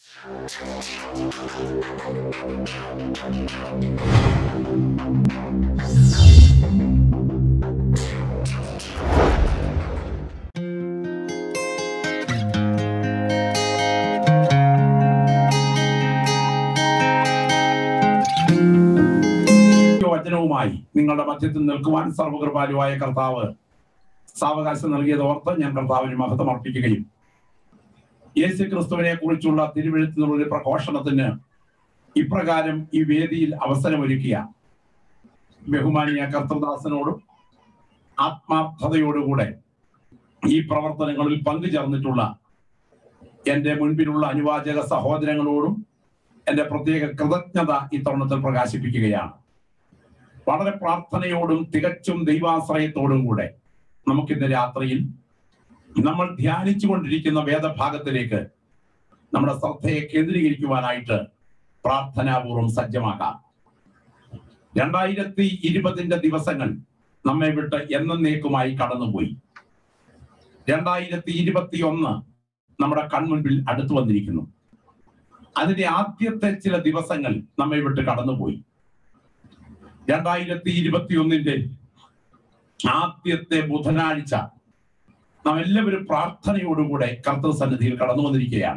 വചനവുമായി നിങ്ങളുടെ മധ്യത്തിൽ നിൽക്കുവാൻ സർവകൃപാലുവായ കർത്താവ് സാവകാശം നൽകിയത് ഓർത്ത് ഞാൻ കർത്താവിന് മഹത്വം അർപ്പിക്കുകയും യേശു ക്രിസ്തുവിനെ കുറിച്ചുള്ള തിരുവെഴുത്തിനുള്ള ഒരു പ്രഘോഷണത്തിന് ഇപ്രകാരം ഈ വേദിയിൽ അവസരമൊരുക്കിയ ബഹുമാനിയ കർത്തദാസനോടും ആത്മാർത്ഥതയോടുകൂടെ ഈ പ്രവർത്തനങ്ങളിൽ പങ്കുചേർന്നിട്ടുള്ള എന്റെ മുൻപിലുള്ള അനുവാചക സഹോദരങ്ങളോടും എന്റെ പ്രത്യേക കൃതജ്ഞത ഇത്തവണത്തിൽ പ്രകാശിപ്പിക്കുകയാണ് വളരെ പ്രാർത്ഥനയോടും തികച്ചും ദൈവാശ്രയത്തോടും കൂടെ നമുക്കിന്ന് രാത്രിയിൽ നമ്മൾ ധ്യാനിച്ചു കൊണ്ടിരിക്കുന്ന വേദഭാഗത്തിലേക്ക് നമ്മുടെ ശ്രദ്ധയെ കേന്ദ്രീകരിക്കുവാനായിട്ട് പ്രാർത്ഥനാപൂർവം സജ്ജമാക്കാം രണ്ടായിരത്തി ഇരുപതിന്റെ ദിവസങ്ങൾ നമ്മെ വിട്ട് എന്നേക്കുമായി കടന്നുപോയി രണ്ടായിരത്തി ഇരുപത്തി ഒന്ന് നമ്മുടെ കൺമുൻപിൽ അടുത്തു വന്നിരിക്കുന്നു അതിന്റെ ആദ്യത്തെ ചില ദിവസങ്ങൾ നമ്മെ വിട്ട് കടന്നുപോയി രണ്ടായിരത്തി ഇരുപത്തി ഒന്നിന്റെ ആദ്യത്തെ ബുധനാഴ്ച നാം എല്ലാവരും പ്രാർത്ഥനയോടുകൂടെ കർത്തൃ സന്നിധിയിൽ കടന്നു വന്നിരിക്കുകയാണ്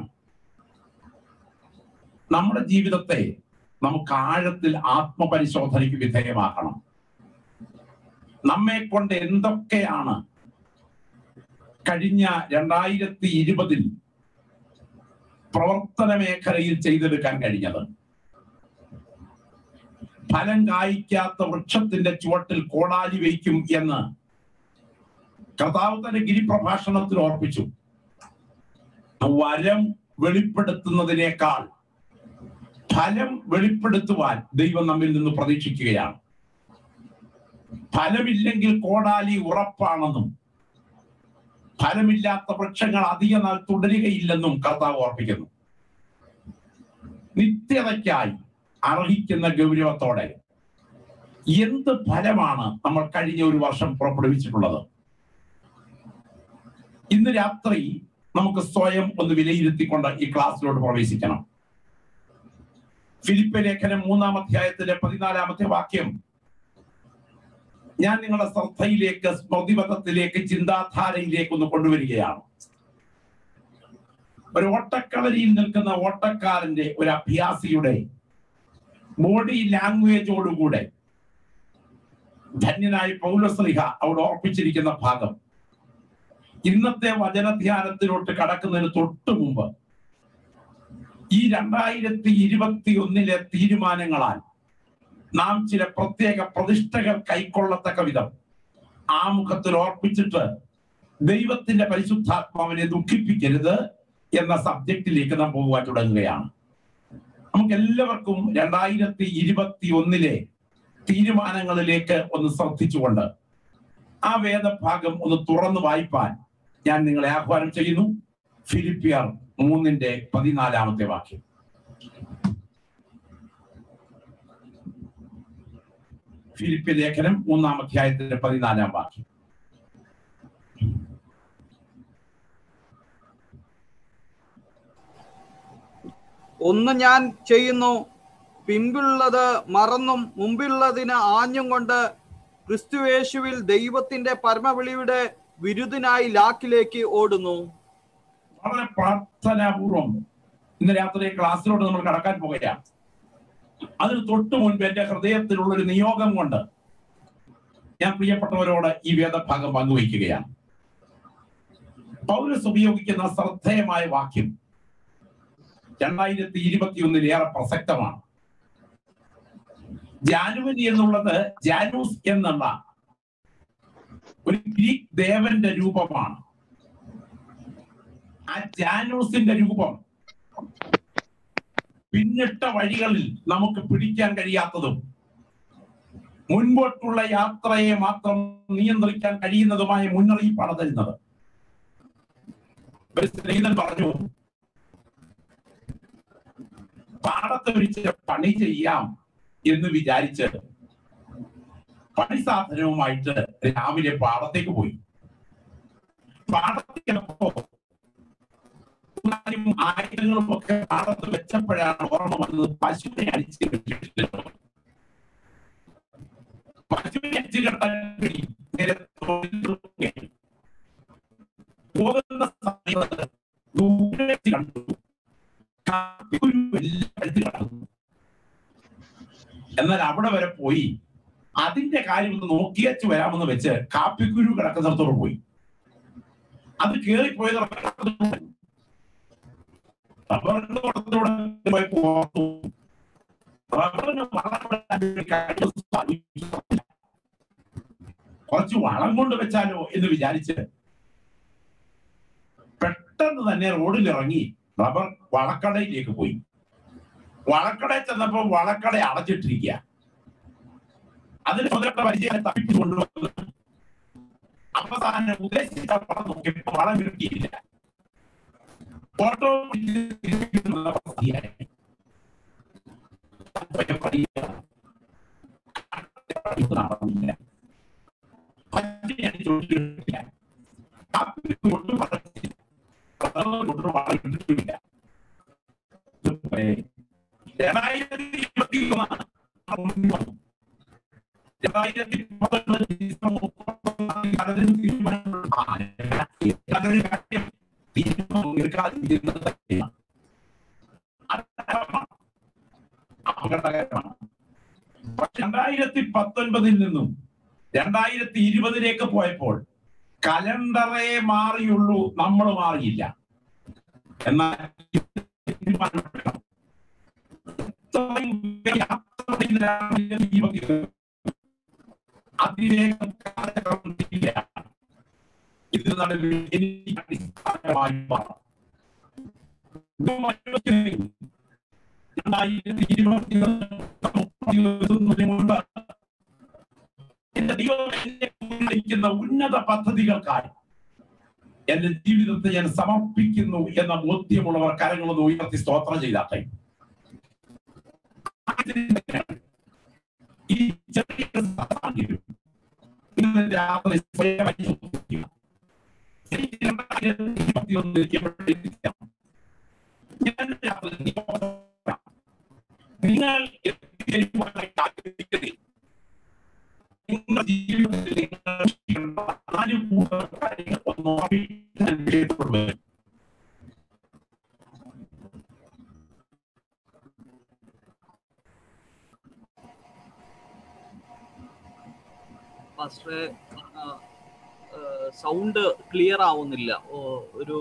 നമ്മുടെ ജീവിതത്തെ നമുക്ക് ആഴത്തിൽ ആത്മപരിശോധനയ്ക്ക് വിധേയമാക്കണം നമ്മെ കൊണ്ട് എന്തൊക്കെയാണ് കഴിഞ്ഞ രണ്ടായിരത്തി ഇരുപതിൽ പ്രവർത്തന മേഖലയിൽ ചെയ്തെടുക്കാൻ കഴിഞ്ഞത് ഫലം കായ്ക്കാത്ത വൃക്ഷത്തിന്റെ ചുവട്ടിൽ കോടാലി വയ്ക്കും എന്ന് കർത്താവ് തന്റെ ഗിരിപ്രഭാഷണത്തിൽ ഓർപ്പിച്ചു വരം വെളിപ്പെടുത്തുന്നതിനേക്കാൾ ഫലം വെളിപ്പെടുത്തുവാൻ ദൈവം നമ്മിൽ നിന്ന് പ്രതീക്ഷിക്കുകയാണ് ഫലമില്ലെങ്കിൽ കോടാലി ഉറപ്പാണെന്നും ഫലമില്ലാത്ത വൃക്ഷങ്ങൾ അധിക നാൾ തുടരുകയില്ലെന്നും കർത്താവ് ഓർപ്പിക്കുന്നു നിത്യതയ്ക്കായി അർഹിക്കുന്ന ഗൗരവത്തോടെ എന്ത് ഫലമാണ് നമ്മൾ കഴിഞ്ഞ ഒരു വർഷം പുറപ്പെടുവിച്ചിട്ടുള്ളത് ഇന്ന് രാത്രി നമുക്ക് സ്വയം ഒന്ന് വിലയിരുത്തിക്കൊണ്ട് ഈ ക്ലാസ്സിലോട്ട് പ്രവേശിക്കണം ഫിലിപ്പ് ലേഖനം മൂന്നാം അധ്യായത്തിലെ പതിനാലാമത്തെ വാക്യം ഞാൻ നിങ്ങളുടെ ശ്രദ്ധയിലേക്ക് സ്മൃതിപഥത്തിലേക്ക് ചിന്താധാരയിലേക്ക് ഒന്ന് കൊണ്ടുവരികയാണ് ഒരു ഓട്ടക്കളരിയിൽ നിൽക്കുന്ന ഓട്ടക്കാരന്റെ ഒരു അഭ്യാസിയുടെ ബോഡി ലാംഗ്വേജോടുകൂടെ ധന്യനായ പൗലസ്ലിഹ അവിടെ ഓർപ്പിച്ചിരിക്കുന്ന ഭാഗം ഇന്നത്തെ വചനധ്യാനത്തിലോട്ട് കടക്കുന്നതിന് തൊട്ടു മുമ്പ് ഈ രണ്ടായിരത്തി ഇരുപത്തി ഒന്നിലെ തീരുമാനങ്ങളാൽ നാം ചില പ്രത്യേക പ്രതിഷ്ഠകൾ കൈക്കൊള്ളത്തക്ക വിധം ആമുഖത്തിൽ ഓർപ്പിച്ചിട്ട് ദൈവത്തിന്റെ പരിശുദ്ധാത്മാവിനെ ദുഃഖിപ്പിക്കരുത് എന്ന സബ്ജക്റ്റിലേക്ക് നാം പോകുവാൻ തുടങ്ങുകയാണ് നമുക്ക് എല്ലാവർക്കും രണ്ടായിരത്തി ഇരുപത്തി ഒന്നിലെ തീരുമാനങ്ങളിലേക്ക് ഒന്ന് ശ്രദ്ധിച്ചുകൊണ്ട് ആ വേദഭാഗം ഒന്ന് തുറന്നു വായിപ്പാൻ ഞാൻ നിങ്ങളെ ആഹ്വാനം ചെയ്യുന്നു ഫിലിപ്പിയർ മൂന്നിന്റെ പതിനാലാമത്തെ വാക്യം ഫിലിപ്പി ലേഖനം മൂന്നാം അധ്യായത്തിന്റെ പതിനാലാം വാക്യം ഒന്ന് ഞാൻ ചെയ്യുന്നു പിമ്പുള്ളത് മറന്നും മുമ്പിലുള്ളതിന് ആഞ്ഞും കൊണ്ട് ക്രിസ്തുവേശുവിൽ ദൈവത്തിന്റെ പരമവിളിയുടെ വിരുദിനായി ലാക്കിലേക്ക് ഓടുന്നു വളരെ പ്രാർത്ഥനാപൂർവം ഇന്ന് രാത്രി ക്ലാസ്സിലോട്ട് നമ്മൾ കടക്കാൻ പോകുകയാണ് അതിന് തൊട്ടു മുൻപ് എന്റെ ഹൃദയത്തിലുള്ള ഒരു നിയോഗം കൊണ്ട് ഞാൻ പ്രിയപ്പെട്ടവരോട് ഈ വേദഭാഗം പങ്കുവയ്ക്കുകയാണ് പൗരസ് ഉപയോഗിക്കുന്ന ശ്രദ്ധേയമായ വാക്യം രണ്ടായിരത്തി ഇരുപത്തി ഒന്നിൽ ഏറെ പ്രസക്തമാണ് ജാനുവരി എന്നുള്ളത് ജാനൂസ് എന്നുള്ള ഒരു ഗ്രീക്ക് ദേവന്റെ രൂപമാണ് ആ ജാനൂസിന്റെ രൂപം പിന്നിട്ട വഴികളിൽ നമുക്ക് പിടിക്കാൻ കഴിയാത്തതും മുൻപോട്ടുള്ള യാത്രയെ മാത്രം നിയന്ത്രിക്കാൻ കഴിയുന്നതുമായ മുന്നറിയിപ്പാണ് തരുന്നത് ഒരു സ്നേഹിതൻ പറഞ്ഞു പാടത്ത് വിരിച്ച് പണി ചെയ്യാം എന്ന് വിചാരിച്ച് പണി സാധനവുമായിട്ട് രാവിലെ പാടത്തേക്ക് പോയി പാടത്തേക്ക് ചെന്നപ്പോ മൂന്നാല് കുതിരയും ആയുധങ്ങളും ഒക്കെ പാടത്ത് വെച്ചപ്പോഴാണ് ഓർമ്മ വന്നത് പശുവിനെ അടിച്ച് കെട്ടിയിട്ടില്ലല്ലോ. പശുവിനെ അടിച്ച് കെട്ടാൻ വേണ്ടി നേരെ തൊഴിലുറപ്പിനെ പോകുന്ന സമയത്ത് ദൂരെ വെച്ച് കണ്ടു കാപ്പിക്കുരു എല്ലാം എടുത്ത് കിടക്കുന്നു എന്നാൽ അവിടെ വരെ പോയി അതിന്റെ കാര്യം ഒന്ന് നോക്കിയച്ച് വരാമെന്ന് വെച്ച് കാപ്പിക്കുരു കിടക്കുന്നിടത്തോട് പോയി അത് കേറിപ്പോയത് റബ്ബറിന്റെ തോട്ടത്തിലൂടെ പോയി പോർത്തു റബ്ബറിന് വളം ഇടാൻ വേണ്ടി കഴിഞ്ഞ സാധിച്ചില്ല. കുറച്ച് വളം കൊണ്ട് വെച്ചാലോ എന്ന് വിചാരിച്ച് പെട്ടെന്ന് തന്നെ റോഡിൽ ഇറങ്ങി റബ്ബർ വളക്കടയിലേക്ക് പോയി വളക്കടയിൽ ചെന്നപ്പോ വളക്കട അടച്ചിട്ടിരിക്കുക അതിന് മുതലുള്ള പരിചയം തപ്പിട്ട് കൊണ്ടുവന്നു അവസാനം ഉദ്ദേശിച്ച വളം നോക്കിയപ്പോ വളം കിട്ടിയില്ല ഓട്ടോ നടന്നില്ല പച്ചയാണ് ചോദിച്ചിട്ടില്ല കാപ്പി കൊണ്ട് വളർത്തില്ല കൊണ്ട് വളർത്തിയിട്ടില്ല രണ്ടായിരത്തി ഇരുപത്തി ഒന്ന് രണ്ടായിരത്തി പത്തൊൻപത് ഡിസംബർ മുപ്പത്തൊന്നാം തീയതി അതിന് തീരുമാനം ആ, അതിന് കാര്യം തീരുമാനം എടുക്കാതിരിക്കുന്നത് സത്യമാണ്. അപകടകരമാണ്. അപകടകരമാണ് പക്ഷെ രണ്ടായിരത്തി പത്തൊൻപതിൽ നിന്നും രണ്ടായിരത്തി ഇരുപതിലേക്ക് പോയപ്പോൾ കലണ്ടറേ മാറിയുള്ളൂ നമ്മൾ മാറിയില്ല എന്നാൽ തീരുമാനമെടുക്കണം. ഇത്രയും യാത്രയിലാണ് ജീവിക്കുന്നത്. അതിവേഗം കാലക്രമം ഇല്ല. ഇത് നടുവിൽ എനിക്ക് അടിസ്ഥാനമായി മാറാം. ഇത് മറ്റൊരു രണ്ടായിരത്തി ഇരുപത്തി മുൻപ് എന്റെ ദൈവം എന്നെ ഉന്നയിക്കുന്ന ഉന്നത പദ്ധതികൾക്കായി എന്റെ ജീവിതത്തെ ഞാൻ സമർപ്പിക്കുന്നു എന്ന ബോധ്യമുള്ളവർ കരങ്ങളൊന്ന് ഉയർത്തി സ്തോത്രം ചെയ്താട്ടെ ഈ ചെറിയ സാഹചര്യം ഇന്ന് രാത്രി സ്വയം അനുഭവിക്കുക. എനിക്ക് രണ്ടായിരത്തി ഇരുപത്തിയൊന്ന് എവിടെയിരിക്കാം? ഞാൻ രാത്രി നിയോഗം നിങ്ങൾ എത്തിച്ചേരുവാനായി ആഗ്രഹിക്കുന്നത് നിങ്ങളുടെ ജീവിതത്തിൽ നിങ്ങൾ ചെയ്യേണ്ട നാല് കൂടുതൽ കാര്യങ്ങൾ ഒന്ന് ഓർമ്മിക്കാൻ വിഷയപ്പെടുന്നത് പാസ്റ്ററെ സൗണ്ട് ക്ലിയർ ആവുന്നില്ല ഓ, ഒരു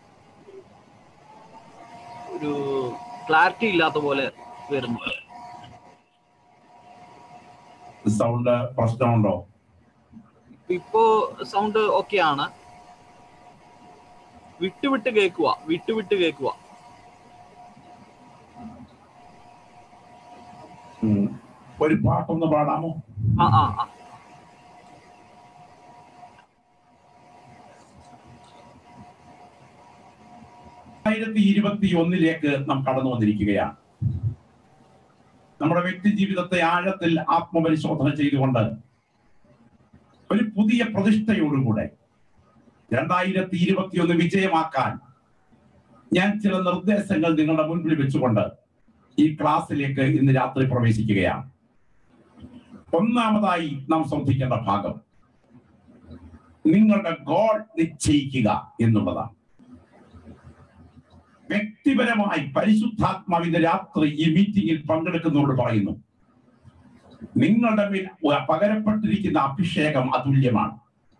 ഒരു ക്ലാരിറ്റി ഇല്ലാത്ത പോലെ വരുന്നു സൗണ്ട് പ്രശ്നമുണ്ടോ ഇപ്പോ സൗണ്ട് ഓക്കെ ആണ് വിട്ടുവിട്ട് കേൾക്കുക വിട്ടുവിട്ട് കേൾക്കുക ഉം. ഒരു പാട്ടൊന്ന് പാടാമോ ആ ആ ആ രണ്ടായിരത്തി ഇരുപത്തി ഒന്നിലേക്ക് നാം കടന്നു വന്നിരിക്കുകയാണ് നമ്മുടെ വ്യക്തി ജീവിതത്തെ ആഴത്തിൽ ആത്മപരിശോധന ചെയ്തുകൊണ്ട് ഒരു പുതിയ പ്രതിഷ്ഠയോടുകൂടെ രണ്ടായിരത്തി ഇരുപത്തിയൊന്ന് വിജയമാക്കാൻ ഞാൻ ചില നിർദ്ദേശങ്ങൾ നിങ്ങളുടെ മുൻപിൽ വെച്ചുകൊണ്ട് ഈ ക്ലാസ്സിലേക്ക് ഇന്ന് രാത്രി പ്രവേശിക്കുകയാണ് ഒന്നാമതായി നാം ശ്രദ്ധിക്കേണ്ട ഭാഗം നിങ്ങളുടെ ഗോൾ നിശ്ചയിക്കുക എന്നുള്ളതാണ് വ്യക്തിപരമായി പരിശുദ്ധാത്മാവിന്റെ രാത്രി ഈ മീറ്റിംഗിൽ പങ്കെടുക്കുന്നവരോട് പറയുന്നു നിങ്ങളുടെ മേൽ പകരപ്പെട്ടിരിക്കുന്ന അഭിഷേകം അതുല്യമാണ്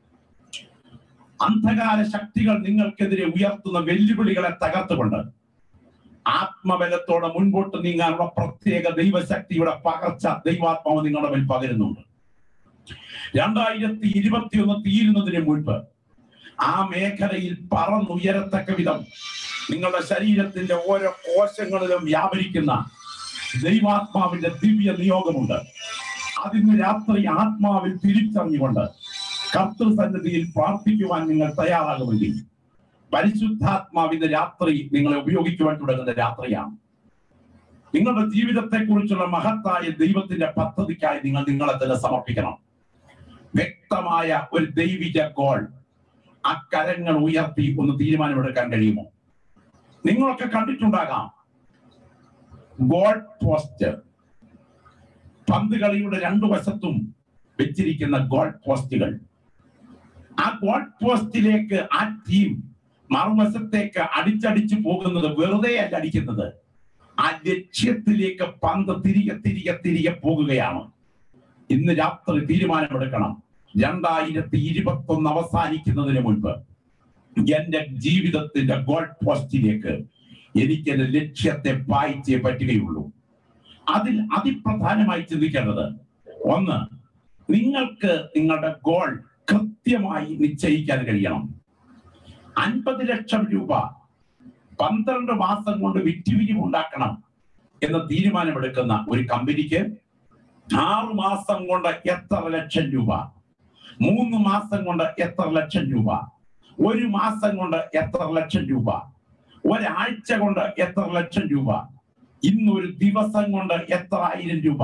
അന്ധകാര ശക്തികൾ നിങ്ങൾക്കെതിരെ ഉയർത്തുന്ന വെല്ലുവിളികളെ തകർത്തുകൊണ്ട് ആത്മബലത്തോടെ മുൻപോട്ട് നീങ്ങാനുള്ള പ്രത്യേക ദൈവശക്തിയുടെ പകർച്ച ദൈവാത്മാവ് നിങ്ങളുടെ മേൽ പകരുന്നുണ്ട് രണ്ടായിരത്തി ഇരുപത്തിയൊന്ന് തീരുന്നതിന് മുൻപ് ആ മേഖലയിൽ പറന്നുയരത്തക്ക വിധം നിങ്ങളുടെ ശരീരത്തിന്റെ ഓരോ കോശങ്ങളിലും വ്യാപരിക്കുന്ന ദൈവാത്മാവിന്റെ ദിവ്യ നിയോഗമുണ്ട് അതിന് രാത്രി ആത്മാവിൽ തിരിച്ചറിഞ്ഞുകൊണ്ട് കർത്തൃസന്നിധിയിൽ പ്രാർത്ഥിക്കുവാൻ നിങ്ങൾ തയ്യാറാകുമെങ്കിൽ പരിശുദ്ധാത്മാവിന്റെ രാത്രി നിങ്ങളെ ഉപയോഗിക്കുവാൻ തുടങ്ങുന്ന രാത്രിയാണ് നിങ്ങളുടെ ജീവിതത്തെ കുറിച്ചുള്ള മഹത്തായ ദൈവത്തിന്റെ പദ്ധതിക്കായി നിങ്ങൾ നിങ്ങളെ തന്നെ സമർപ്പിക്കണം വ്യക്തമായ ഒരു ദൈവിക ഗോൾ ആ കരങ്ങൾ ഉയർത്തി ഒന്ന് തീരുമാനമെടുക്കാൻ കഴിയുമോ നിങ്ങളൊക്കെ കണ്ടിട്ടുണ്ടാകാം ഗോൾ പോസ്റ്റ് പന്ത് കളിയുടെ രണ്ടു വശത്തും വെച്ചിരിക്കുന്ന ഗോൾ പോസ്റ്റുകൾ ആ ഗോൾ പോസ്റ്റിലേക്ക് ആ ടീം മറുവശത്തേക്ക് അടിച്ചടിച്ചു പോകുന്നത് വെറുതെ അല്ല അടിക്കുന്നത് ആ ലക്ഷ്യത്തിലേക്ക് പന്ത് തിരികെ തിരികെ തിരികെ പോകുകയാണ് ഇന്ന് രാത്രി തീരുമാനമെടുക്കണം രണ്ടായിരത്തി ഇരുപത്തി ഒന്ന് അവസാനിക്കുന്നതിന് മുൻപ് എന്റെ ജീവിതത്തിന്റെ ഗോൾ പോസ്റ്റിലേക്ക് എനിക്ക് എന്റെ ലക്ഷ്യത്തെ പായിച്ചേ പറ്റുകയുള്ളൂ അതിൽ അതിപ്രധാനമായി ചിന്തിക്കേണ്ടത് ഒന്ന് നിങ്ങൾക്ക് നിങ്ങളുടെ ഗോൾ കൃത്യമായി നിശ്ചയിക്കാൻ കഴിയണം അൻപത് ലക്ഷം രൂപ പന്ത്രണ്ട് മാസം കൊണ്ട് വിറ്റുപിരിവ് ഉണ്ടാക്കണം എന്ന തീരുമാനമെടുക്കുന്ന ഒരു കമ്പനിക്ക് ആറു മാസം കൊണ്ട് എത്ര ലക്ഷം രൂപ മൂന്ന് മാസം കൊണ്ട് എത്ര ലക്ഷം രൂപ ഒരു മാസം കൊണ്ട് എത്ര ലക്ഷം രൂപ ഒരാഴ്ച കൊണ്ട് എത്ര ലക്ഷം രൂപ ഇന്നൊരു ദിവസം കൊണ്ട് എത്ര ആയിരം രൂപ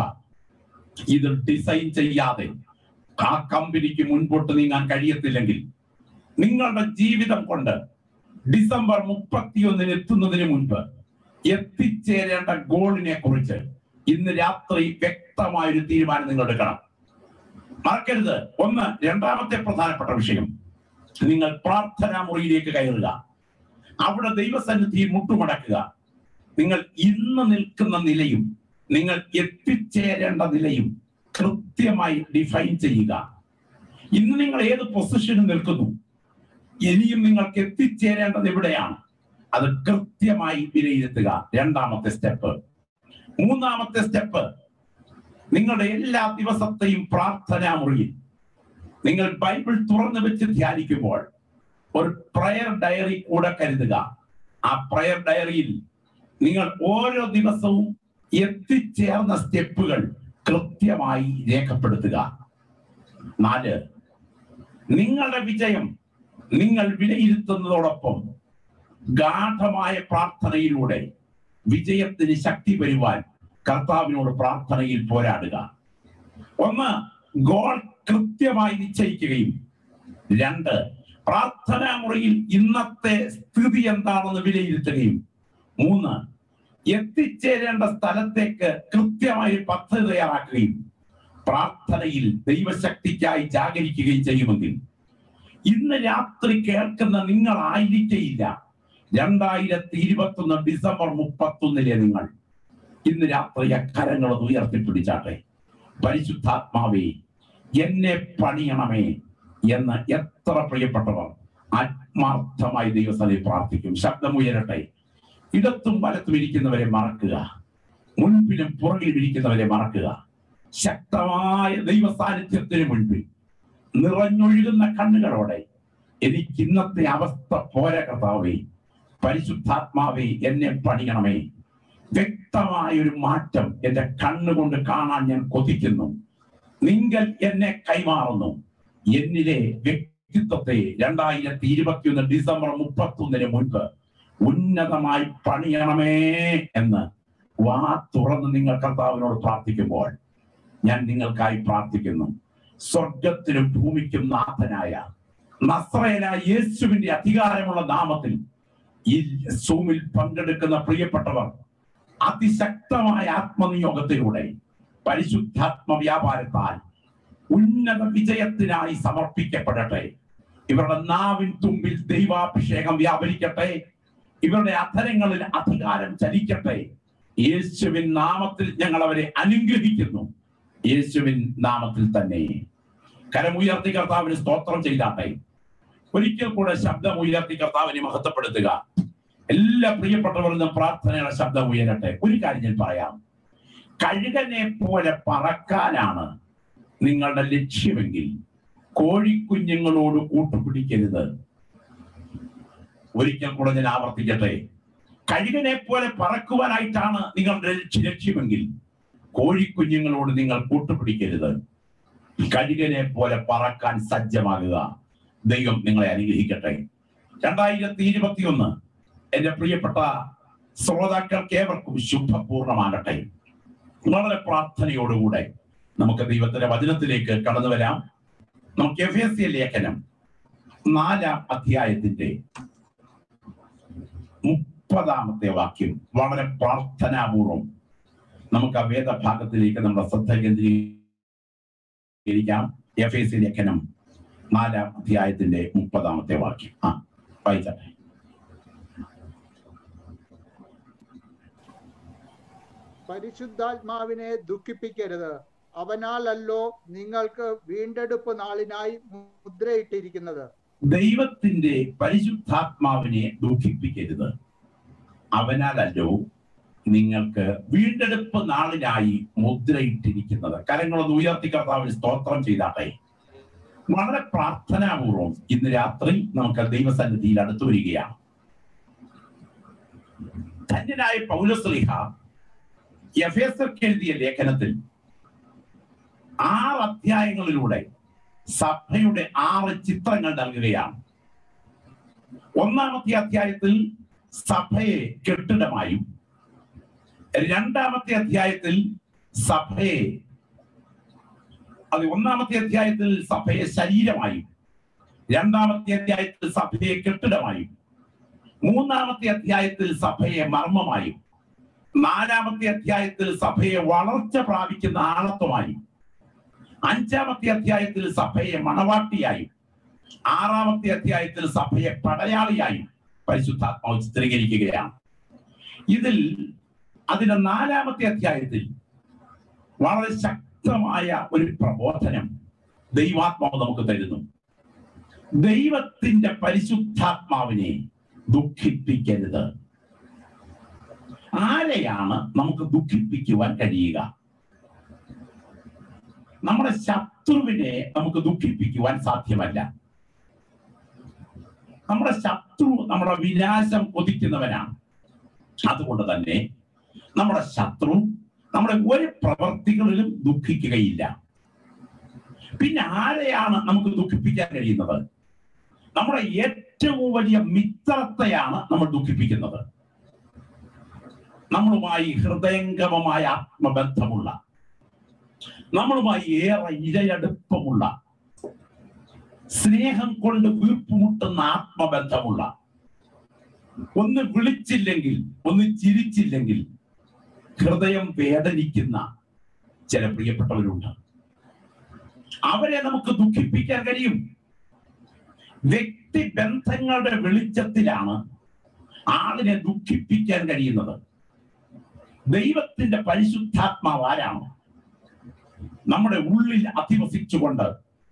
ഇത് ഡിസൈൻ ചെയ്യാതെ ആ കമ്പനിക്ക് മുൻപോട്ട് നീങ്ങാൻ കഴിയത്തില്ലെങ്കിൽ നിങ്ങളുടെ ജീവിതം കൊണ്ട് ഡിസംബർ മുപ്പത്തിയൊന്നിന് എത്തുന്നതിന് മുൻപ് എത്തിച്ചേരേണ്ട ഗോളിനെ കുറിച്ച് ഇന്ന് രാത്രി വ്യക്തമായ ഒരു തീരുമാനം നിങ്ങൾ എടുക്കണം മറക്കരുത് ഒന്ന് രണ്ടാമത്തെ പ്രധാനപ്പെട്ട വിഷയം നിങ്ങൾ പ്രാർത്ഥനാ മുറിയിലേക്ക് കയറുക അവിടെ ദൈവസന്നിധിയിൽ മുട്ടുമടക്കുക നിങ്ങൾ ഇന്ന് നിൽക്കുന്ന നിലയും നിങ്ങൾ എത്തിച്ചേരേണ്ട നിലയും കൃത്യമായി ഡിഫൈൻ ചെയ്യുക ഇന്ന് നിങ്ങൾ ഏത് പൊസിഷനിൽ നിൽക്കുന്നു ഇനിയും നിങ്ങൾക്ക് എത്തിച്ചേരേണ്ടത് എവിടെയാണ് അത് കൃത്യമായി വിലയിരുത്തുക രണ്ടാമത്തെ സ്റ്റെപ്പ് മൂന്നാമത്തെ സ്റ്റെപ്പ് നിങ്ങളുടെ എല്ലാ ദിവസത്തെയും പ്രാർത്ഥനാ മുറിയിൽ നിങ്ങൾ ബൈബിൾ തുറന്നു വെച്ച് ധ്യാനിക്കുമ്പോൾ ഒരു പ്രയർ ഡയറി കൂടെ കരുതുക ആ പ്രയർ ഡയറിയിൽ നിങ്ങൾ ഓരോ ദിവസവും എത്തിച്ചേർന്ന സ്റ്റെപ്പുകൾ കൃത്യമായി രേഖപ്പെടുത്തുക നാല് നിങ്ങളുടെ വിജയം നിങ്ങൾ വിലയിരുത്തുന്നതോടൊപ്പം ഗാഠമായ പ്രാർത്ഥനയിലൂടെ വിജയത്തിന് ശക്തി വരുവാൻ കർത്താവിനോട് പ്രാർത്ഥനയിൽ പോരാടുക ഒന്ന് ഗോൾ കൃത്യമായി നിശ്ചയിക്കുകയും രണ്ട് പ്രാർത്ഥനാ മുറിയിൽ ഇന്നത്തെ സ്ഥിതി എന്താണെന്ന് വിലയിരുത്തുകയും മൂന്ന് എത്തിച്ചേരേണ്ട സ്ഥലത്തേക്ക് കൃത്യമായി ഒരു പദ്ധതി തയ്യാറാക്കുകയും പ്രാർത്ഥനയിൽ ദൈവശക്തിക്കായി ജാഗരിക്കുകയും ചെയ്യുമെങ്കിൽ ഇന്ന് രാത്രി കേൾക്കുന്ന നിങ്ങളായിരിക്കയില്ല രണ്ടായിരത്തി ഇരുപത്തി ഒന്ന് ഡിസംബർ മുപ്പത്തൊന്നിലെ നിങ്ങൾ ഇന്ന് രാത്രി അക്കരങ്ങൾ ഉയർത്തിപ്പിടിച്ചാട്ടെ പരിശുദ്ധാത്മാവേ എന്നെ പണിയണമേ എന്ന് എത്ര പ്രിയപ്പെട്ടവർ ആത്മാർത്ഥമായി ദൈവസ്ഥലയിൽ പ്രാർത്ഥിക്കും ശബ്ദമുയരട്ടെ ഇടത്തും വലത്തും ഇരിക്കുന്നവരെ മറക്കുക മുൻപിലും പുറകിലും ഇരിക്കുന്നവരെ മറക്കുക ശക്തമായ ദൈവ സാന്നിധ്യത്തിന് മുൻപിൽ നിറഞ്ഞൊഴുകുന്ന കണ്ണുകളോടെ എനിക്ക് ഇന്നത്തെ അവസ്ഥ പോര കർത്താവേ പരിശുദ്ധാത്മാവേ എന്നെ പണിയണമേ വ്യക്തമായ ഒരു മാറ്റം എന്റെ കണ്ണുകൊണ്ട് കാണാൻ ഞാൻ കൊതിക്കുന്നു നിങ്ങൾ എന്നെ കൈമാറുന്നു എന്നിലെ വ്യക്തിത്വത്തെ രണ്ടായിരത്തി ഇരുപത്തിയൊന്ന് ഡിസംബർ മുപ്പത്തൊന്നിന് മുൻപ് ഉന്നതമായി പണിയണമേ എന്ന് വാ തുറന്ന് നിങ്ങൾ കർത്താവിനോട് പ്രാർത്ഥിക്കുമ്പോൾ ഞാൻ നിങ്ങൾക്കായി പ്രാർത്ഥിക്കുന്നു സ്വർഗത്തിനും ഭൂമിക്കും നാഥനായ നസ്രയനായ യേശുവിന്റെ അധികാരമുള്ള നാമത്തിൽ ഈ സൂമിൽ പങ്കെടുക്കുന്ന പ്രിയപ്പെട്ടവർ അതിശക്തമായ ആത്മനിയോഗത്തിലൂടെ പരിശുദ്ധാത്മ വ്യാപാരത്താൽ ഉന്നത വിജയത്തിനായി സമർപ്പിക്കപ്പെടട്ടെ ഇവരുടെ നാവിൻ തുമ്പിൽ ദൈവാഭിഷേകം വ്യാപരിക്കട്ടെ ഇവരുടെ അധരങ്ങളിൽ അധികാരം ചലിക്കട്ടെ യേശുവിൻ നാമത്തിൽ ഞങ്ങൾ അവരെ അനുഗ്രഹിക്കുന്നു യേശുവിൻ നാമത്തിൽ തന്നെ കരമുയർത്തി കർത്താവിന് സ്തോത്രം ചെയ്താട്ടെ ഒരിക്കൽ കൂടെ ശബ്ദം ഉയർത്തി കർത്താവിനെ മഹത്വപ്പെടുത്തുക എല്ലാ പ്രിയപ്പെട്ടവരും പ്രാർത്ഥനയുടെ ശബ്ദം ഉയരട്ടെ ഒരു കാര്യം ഞാൻ പറയാം കഴുകനെ പോലെ പറക്കാനാണ് നിങ്ങളുടെ ലക്ഷ്യമെങ്കിൽ കോഴിക്കുഞ്ഞുങ്ങളോട് കൂട്ടുപിടിക്കരുത് ഒരിക്കൽ കൂടെ ഞാൻ ആവർത്തിക്കട്ടെ കഴുകനെ പോലെ പറക്കുവാനായിട്ടാണ് നിങ്ങളുടെ ലക്ഷ്യ- ലക്ഷ്യമെങ്കിൽ കോഴിക്കുഞ്ഞുങ്ങളോട് നിങ്ങൾ കൂട്ടുപിടിക്കരുത് കഴുകനെ പോലെ പറക്കാൻ സജ്ജമാകുക ദൈവം നിങ്ങളെ അനുഗ്രഹിക്കട്ടെ രണ്ടായിരത്തി ഇരുപത്തിയൊന്ന് എന്റെ പ്രിയപ്പെട്ട ശ്രോതാക്കൾക്ക് ഏവർക്കും ശുഭപൂർണമാകട്ടെ വളരെ പ്രാർത്ഥനയോടുകൂടെ നമുക്ക് ദൈവത്തിന്റെ വചനത്തിലേക്ക് കടന്നു വരാം നമുക്ക് എഫ് എസ് സി ലേഖനം നാലാം അധ്യായത്തിന്റെ മു- മുപ്പതാമത്തെ വാക്യം വളരെ പ്രാർത്ഥനാപൂർവം നമുക്ക് ആ വേദഭാഗത്തിലേക്ക് നമ്മുടെ ശ്രദ്ധ കേന്ദ്രീകരിക്കാം എഫ് എസ് സി ലേഖനം നാലാം അധ്യായത്തിന്റെ മുപ്പതാമത്തെ വാക്യം ആ വായിച്ചാട്ടെ പരിശുദ്ധാത്മാവിനെ ദുഃഖിപ്പിക്കരുത് അവനാലല്ലോ നിങ്ങൾക്ക് വീണ്ടെടുപ്പ് നാളിനായി മുദ്രയിട്ടിരിക്കുന്നത് ദൈവത്തിന്റെ പരിശുദ്ധാത്മാവിനെ ദുഃഖിപ്പിക്കരുത് അവനാലല്ലോ നിങ്ങൾക്ക് വീണ്ടെടുപ്പ് നാളിനായി മുദ്രയിട്ടിരിക്കുന്നത് കരങ്ങളൊന്ന് ഉയർത്തി കർത്താവിന് സ്തോത്രം ചെയ്താട്ടെ വളരെ പ്രാർത്ഥനാപൂർവം ഇന്ന് രാത്രി നമുക്ക് ദൈവസന്നിധിയിൽ അടുത്തു വരികയാണ് ധന്യനായ പൗലസ്ലിഹ എഫേസർക്ക് എഴുതിയ ലേഖനത്തിൽ ആറ് അധ്യായങ്ങളിലൂടെ സഭയുടെ ആറ് ചിത്രങ്ങൾ നൽകുകയാണ് ഒന്നാമത്തെ അധ്യായത്തിൽ സഭയെ കെട്ടിടമായും രണ്ടാമത്തെ അധ്യായത്തിൽ സഭയെ അത് ഒന്നാമത്തെ അധ്യായത്തിൽ സഭയെ ശരീരമായും രണ്ടാമത്തെ അധ്യായത്തിൽ സഭയെ കെട്ടിടമായും മൂന്നാമത്തെ അധ്യായത്തിൽ സഭയെ മർമ്മമായും നാലാമത്തെ അധ്യായത്തിൽ സഭയെ വളർച്ച പ്രാപിക്കുന്ന ആളത്വമായും അഞ്ചാമത്തെ അധ്യായത്തിൽ സഭയെ മണവാട്ടിയായും ആറാമത്തെ അധ്യായത്തിൽ സഭയെ പടയാളിയായും പരിശുദ്ധാത്മാവ് ചിത്രീകരിക്കുകയാണ് ഇതിൽ അതിന്റെ നാലാമത്തെ അധ്യായത്തിൽ വളരെ ശക്തമായ ഒരു പ്രബോധനം ദൈവാത്മാവ് നമുക്ക് തരുന്നു ദൈവത്തിന്റെ പരിശുദ്ധാത്മാവിനെ ദുഃഖിപ്പിക്കരുത് ആരെയാണ് നമുക്ക് ദുഃഖിപ്പിക്കുവാൻ കഴിയുക നമ്മുടെ ശത്രുവിനെ നമുക്ക് ദുഃഖിപ്പിക്കുവാൻ സാധ്യമല്ല നമ്മുടെ ശത്രു നമ്മുടെ വിനാശം കൊതിക്കുന്നവനാണ് അതുകൊണ്ട് തന്നെ നമ്മുടെ ശത്രു നമ്മുടെ ഒരു പ്രവർത്തികളിലും ദുഃഖിക്കുകയില്ല പിന്നെ ആരെയാണ് നമുക്ക് ദുഃഖിപ്പിക്കാൻ കഴിയുന്നത് നമ്മുടെ ഏറ്റവും വലിയ മിത്രത്തെയാണ് നമ്മൾ ദുഃഖിപ്പിക്കുന്നത് നമ്മളുമായി ഹൃദയംഗമമായ ആത്മബന്ധമുള്ള നമ്മളുമായി ഏറെ ഇരയടുപ്പമുള്ള സ്നേഹം കൊണ്ട് വീർപ്പുമുട്ടുന്ന ആത്മബന്ധമുള്ള ഒന്ന് വിളിച്ചില്ലെങ്കിൽ ഒന്ന് ചിരിച്ചില്ലെങ്കിൽ ഹൃദയം വേദനിക്കുന്ന ചില പ്രിയപ്പെട്ടവരുണ്ട് അവരെ നമുക്ക് ദുഃഖിപ്പിക്കാൻ കഴിയും വ്യക്തി ബന്ധങ്ങളുടെ വെളിച്ചത്തിലാണ് ആളിനെ ദുഃഖിപ്പിക്കാൻ കഴിയുന്നത് ദൈവത്തിന്റെ പരിശുദ്ധാത്മാവ് ആരാണ് നമ്മുടെ ഉള്ളിൽ അധിവസിച്ചുകൊണ്ട്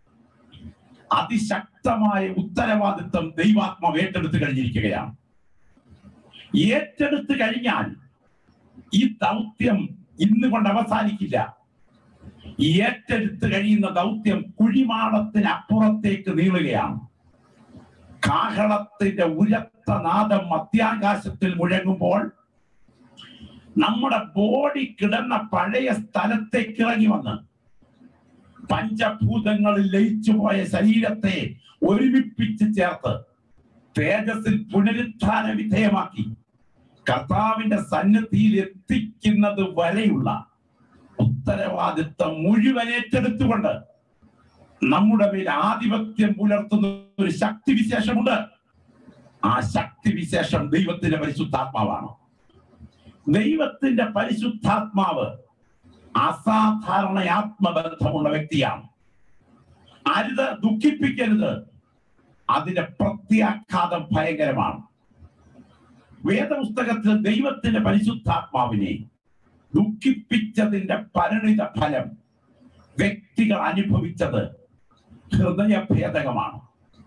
അതിശക്തമായ ഉത്തരവാദിത്വം ദൈവാത്മാവ് ഏറ്റെടുത്ത് കഴിഞ്ഞിരിക്കുകയാണ് ഏറ്റെടുത്ത് കഴിഞ്ഞാൽ ഈ ദൗത്യം ഇന്ന് കൊണ്ട് അവസാനിക്കില്ല ഏറ്റെടുത്ത് കഴിയുന്ന ദൗത്യം കുഴിമാടത്തിന് അപ്പുറത്തേക്ക് നീളുകയാണ് കാഹളത്തിന്റെ ഉരത്ത നാദം മധ്യാകാശത്തിൽ മുഴങ്ങുമ്പോൾ നമ്മുടെ ബോഡി കിടന്ന പഴയ സ്ഥലത്തേക്ക് ഇറങ്ങി വന്ന് പഞ്ചഭൂതങ്ങളിൽ ലയിച്ചു പോയ ശരീരത്തെ ഒരുമിപ്പിച്ച് ചേർത്ത് തേജസ്സിൽ പുനരുത്ഥാന വിധേയമാക്കി കർത്താവിന്റെ സന്നിധിയിൽ എത്തിക്കുന്നത് വരെയുള്ള ഉത്തരവാദിത്വം മുഴുവൻ ഏറ്റെടുത്തുകൊണ്ട് നമ്മുടെ മേൽ ആധിപത്യം പുലർത്തുന്ന ഒരു ശക്തി വിശേഷമുണ്ട് ആ ശക്തി വിശേഷം ദൈവത്തിന്റെ പരിശുദ്ധാത്മാവാണ് ദൈവത്തിന്റെ പരിശുദ്ധാത്മാവ് അസാധാരണ ആത്മബന്ധമുള്ള വ്യക്തിയാണ് അരുത് ദുഃഖിപ്പിക്കരുത് അതിന്റെ പ്രത്യാഘാതം ഭയങ്കരമാണ് വേദപുസ്തകത്തിൽ ദൈവത്തിന്റെ പരിശുദ്ധാത്മാവിനെ ദുഃഖിപ്പിച്ചതിന്റെ പരിണിത ഫലം വ്യക്തികൾ അനുഭവിച്ചത് ഹൃദയഭേദകമാണ്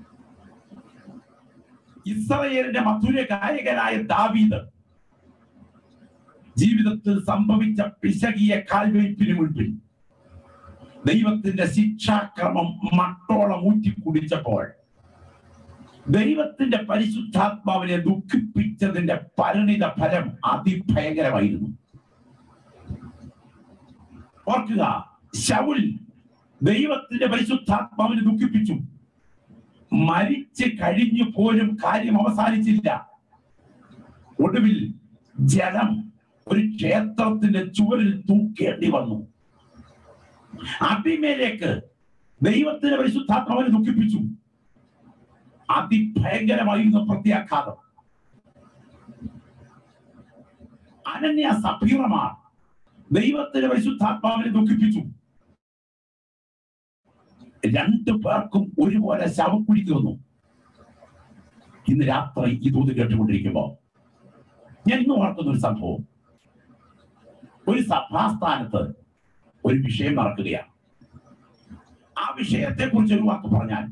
ഇസ്രയേലിന്റെ മധുര ഗായകനായ ദാവീദ് ജീവിതത്തിൽ സംഭവിച്ച പിശകിയ കാൽവയ്പിന് മുൻപിൽ ദൈവത്തിന്റെ ശിക്ഷാക്രമം മട്ടോളം ഊറ്റി കുടിച്ചപ്പോൾ ദൈവത്തിന്റെ പരിശുദ്ധാത്മാവിനെ ദുഃഖിപ്പിച്ചതിന്റെ പരിണിത ഫലം അതിഭയങ്കരമായിരുന്നു ഓർക്കുക ശൗൽ ദൈവത്തിന്റെ പരിശുദ്ധാത്മാവിനെ ദുഃഖിപ്പിച്ചു മരിച്ച് കഴിഞ്ഞു പോലും കാര്യം അവസാനിച്ചില്ല ഒടുവിൽ ജലം ഒരു ക്ഷേത്രത്തിന്റെ ചുവരിൽ തൂക്കേണ്ടി വന്നു അഭിമേലേക്ക് ദൈവത്തിന്റെ പരിശുദ്ധാത്മാവിനെ ദുഃഖിപ്പിച്ചു അതിഭയങ്കരമായിരുന്നു പ്രത്യാഘാതം അനന്യ സഭീറമാർ ദൈവത്തിന്റെ പരിശുദ്ധാത്മാവിനെ ദുഃഖിപ്പിച്ചു രണ്ടു പേർക്കും ഒരുപോലെ ശവക്കുഴി തീർന്നു ഇന്ന് രാത്രി ഈ ദൂത് കേട്ടുകൊണ്ടിരിക്കുമ്പോ ഞാൻ ഇന്ന് ഓർക്കുന്ന ഒരു സംഭവം ഒരു സഭാസ്ഥാനത്ത് ഒരു വിഷയം നടക്കുകയാണ് ആ വിഷയത്തെ കുറിച്ച് ഒരു വാക്ക് പറഞ്ഞാൽ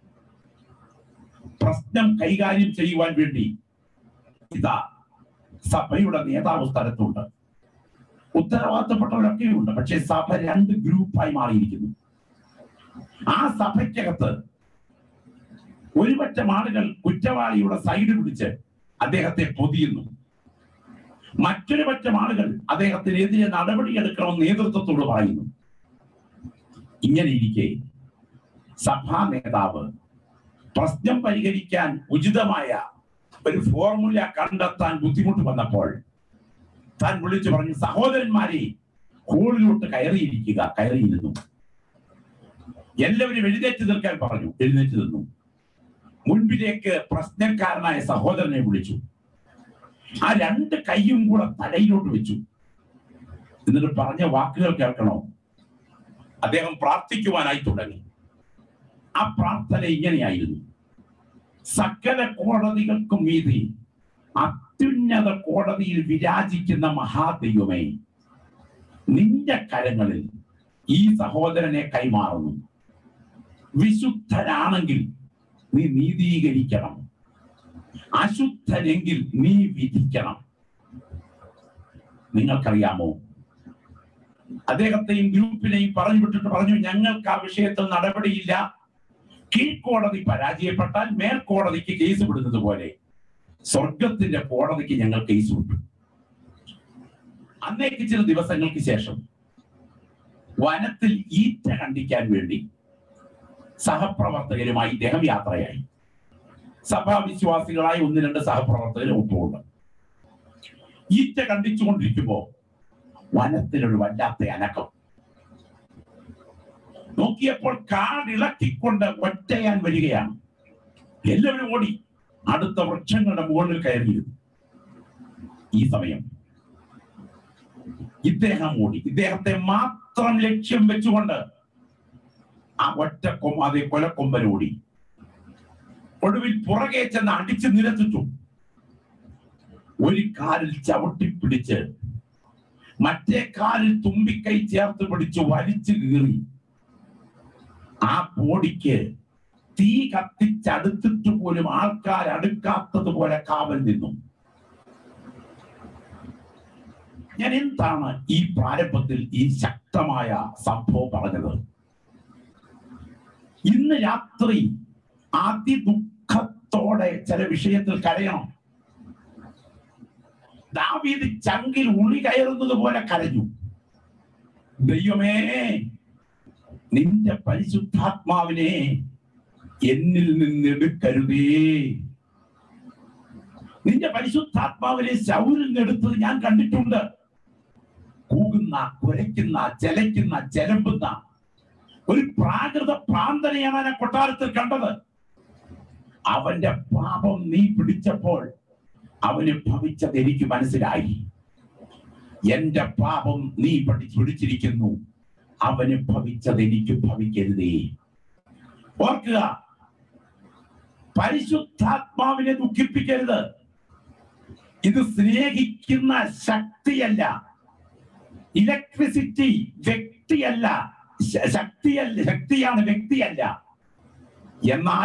പ്രശ്നം കൈകാര്യം ചെയ്യുവാൻ വേണ്ടി ഇതാ സഭയുടെ നേതാവ് സ്ഥലത്തുണ്ട് ഉത്തരവാദിത്തപ്പെട്ടവരൊക്കെ ഉണ്ട് പക്ഷെ സഭ രണ്ട് ഗ്രൂപ്പായി മാറിയിരിക്കുന്നു ആ സഭയ്ക്കകത്ത് ഒരുപറ്റം ആളുകൾ കുറ്റവാളിയുടെ സൈഡ് പിടിച്ച് അദ്ദേഹത്തെ പൊതിയുന്നു മറ്റൊരു പറ്റം ആളുകൾ അദ്ദേഹത്തിനെതിരെ നടപടിയെടുക്കണമെന്ന് നേതൃത്വത്തോട് പറയുന്നു ഇങ്ങനെ ഇരിക്കെ സഭാ നേതാവ് പ്രശ്നം പരിഹരിക്കാൻ ഉചിതമായ ഒരു ഫോർമുല കണ്ടെത്താൻ ബുദ്ധിമുട്ട് വന്നപ്പോൾ താൻ വിളിച്ചു പറഞ്ഞു സഹോദരന്മാരെ ഹോളിലോട്ട് കയറിയിരിക്കുക കയറിയിരുന്നു എല്ലാവരും എഴുന്നേറ്റ് നിൽക്കാൻ പറഞ്ഞു എഴുന്നേറ്റ് നിന്നു മുൻപിലേക്ക് പ്രശ്നക്കാരനായ സഹോദരനെ വിളിച്ചു ആ രണ്ട് കൈയും കൂടെ തലയിലോട്ട് വെച്ചു എന്നിട്ട് പറഞ്ഞ വാക്കുകൾ കേൾക്കണോ അദ്ദേഹം പ്രാർത്ഥിക്കുവാനായി തുടങ്ങി ആ പ്രാർത്ഥന ഇങ്ങനെയായിരുന്നു സകല കോടതികൾക്കും മീതി അത്യുന്നത കോടതിയിൽ വിരാജിക്കുന്ന മഹാദൈവമേ നിന്റെ കരങ്ങളിൽ ഈ സഹോദരനെ കൈമാറുന്നു വിശുദ്ധനാണെങ്കിൽ നീ നീതീകരിക്കണം അശുദ്ധനെങ്കിൽ നീ വിധിക്കണം നിങ്ങൾക്കറിയാമോ അദ്ദേഹത്തെയും ഗ്രൂപ്പിനെയും പറഞ്ഞു വിട്ടിട്ട് പറഞ്ഞു ഞങ്ങൾക്ക് ആ വിഷയത്തിൽ നടപടിയില്ല കീഴ്ക്കോടതി പരാജയപ്പെട്ടാൽ മേൽക്കോടതിക്ക് കേസ് വിടുന്നത് പോലെ സ്വർഗത്തിന്റെ കോടതിക്ക് ഞങ്ങൾ കേസ് വിട്ടു അന്നേക്ക് ചില ദിവസങ്ങൾക്ക് ശേഷം വനത്തിൽ ഈറ്റ കണ്ടിക്കാൻ വേണ്ടി സഹപ്രവർത്തകരുമായി ഇദ്ദേഹം യാത്രയായി സഭാവിശ്വാസികളായ ഒന്ന് രണ്ട് സഹപ്രവർത്തകരും ഒപ്പമുണ്ട് ഈറ്റ കണ്ടിച്ചുകൊണ്ടിരിക്കുമ്പോ വനത്തിലൊരു വല്ലാത്ത അനക്കം നോക്കിയപ്പോൾ കാടിളക്കിക്കൊണ്ട് ഒറ്റയാൻ വരികയാണ് എല്ലാവരും ഓടി അടുത്ത വൃക്ഷങ്ങളുടെ മുകളിൽ കയറിയിരുന്നു ഈ സമയം ഇദ്ദേഹം ഓടി ഇദ്ദേഹത്തെ മാത്രം ലക്ഷ്യം വെച്ചുകൊണ്ട് ആ ഒറ്റ കൊമ്പ അതേ കൊലക്കൊമ്പൻ ഓടി ഒടുവിൽ പുറകെ ചെന്ന് അടിച്ചു നിരത്തിട്ടു ഒരു കാലിൽ ചവിട്ടി പിടിച്ച് മറ്റേ കാലിൽ തുമ്പിക്കൈ ചേർത്ത് പിടിച്ച് വലിച്ചു കീറി ആ ബോഡിക്ക് തീ കത്തിച്ചടുത്തിട്ട് പോലും ആൾക്കാർ അടുക്കാത്തതുപോലെ കാവൽ നിന്നു ഞാൻ എന്താണ് ഈ പ്രാരംഭത്തിൽ ഈ ശക്തമായ സംഭവം പറഞ്ഞത് ഇന്ന് രാത്രി അതിദുഃഖത്തോടെ ചില വിഷയത്തിൽ കരയണം ദാവീദ് ചങ്കിൽ ഉളി കയറുന്നത് പോലെ കരഞ്ഞു ദൈവമേ നിന്റെ പരിശുദ്ധാത്മാവിനെ എന്നിൽ നിന്ന് എടുക്കരുതേ നിന്റെ പരിശുദ്ധാത്മാവിനെ ശൗരിൽ നിന്ന് എടുത്തത് ഞാൻ കണ്ടിട്ടുണ്ട് കൂകുന്ന കുരയ്ക്കുന്ന ചെലയ്ക്കുന്ന ചെലമ്പുന്ന ഒരു പ്രാകൃത പ്രാന്തനെയാണ് ഞാൻ കൊട്ടാരത്തിൽ കണ്ടത് അവന്റെ പാപം നീ പിടിച്ചപ്പോൾ അവന് ഭവിച്ചത് എനിക്ക് മനസ്സിലായി എന്റെ പാപം നീ പഠി പിടിച്ചിരിക്കുന്നു അവന് ഭവിച്ചത് എനിക്ക് ഭവിക്കരുതേ ഓർക്കുക പരിശുദ്ധാത്മാവിനെ ദുഃഖിപ്പിക്കരുത് ഇത് സ്നേഹിക്കുന്ന ശക്തിയല്ല ഇലക്ട്രിസിറ്റി വ്യക്തിയല്ല ശ- ശക്തിയല്ല ശക്തിയാണ് വ്യക്തിയല്ല എന്നാൽ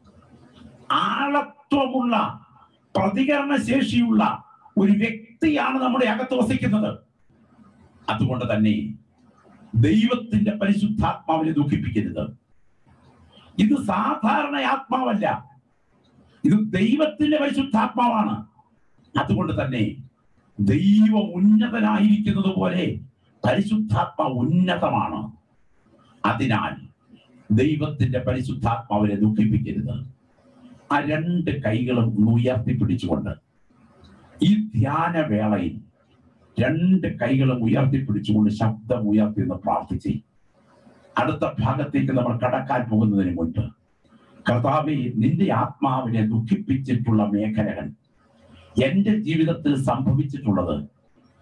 ആളത്വമുള്ള പ്രതികരണ ശേഷിയുള്ള ഒരു വ്യക്തിയാണ് നമ്മുടെ അകത്ത് വസിക്കുന്നത് അതുകൊണ്ട് തന്നെ ദൈവത്തിന്റെ പരിശുദ്ധാത്മാവിനെ ദുഃഖിപ്പിക്കരുത് ഇത് സാധാരണ ആത്മാവല്ല ഇത് ദൈവത്തിന്റെ പരിശുദ്ധാത്മാവാണ് അതുകൊണ്ട് തന്നെ ദൈവം ഉന്നതനായിരിക്കുന്നത് പോലെ പരിശുദ്ധാത്മാവ് ഉന്നതമാണ് അതിനാൽ ദൈവത്തിന്റെ പരിശുദ്ധാത്മാവിനെ ദുഃഖിപ്പിക്കരുത് ആ രണ്ട് കൈകളും ഒന്ന് ഉയർത്തിപ്പിടിച്ചുകൊണ്ട് ഈ ധ്യാന വേളയിൽ രണ്ട് കൈകളും ഉയർത്തിപ്പിടിച്ചുകൊണ്ട് ശബ്ദം ഉയർത്തി എന്ന് പ്രാർത്ഥിച്ച് അടുത്ത ഭാഗത്തേക്ക് നമ്മൾ കടക്കാൻ പോകുന്നതിന് മുൻപ് കർത്താവെ നിന്റെ ആത്മാവിനെ ദുഃഖിപ്പിച്ചിട്ടുള്ള മേഖലകൾ എന്റെ ജീവിതത്തിൽ സംഭവിച്ചിട്ടുള്ളത്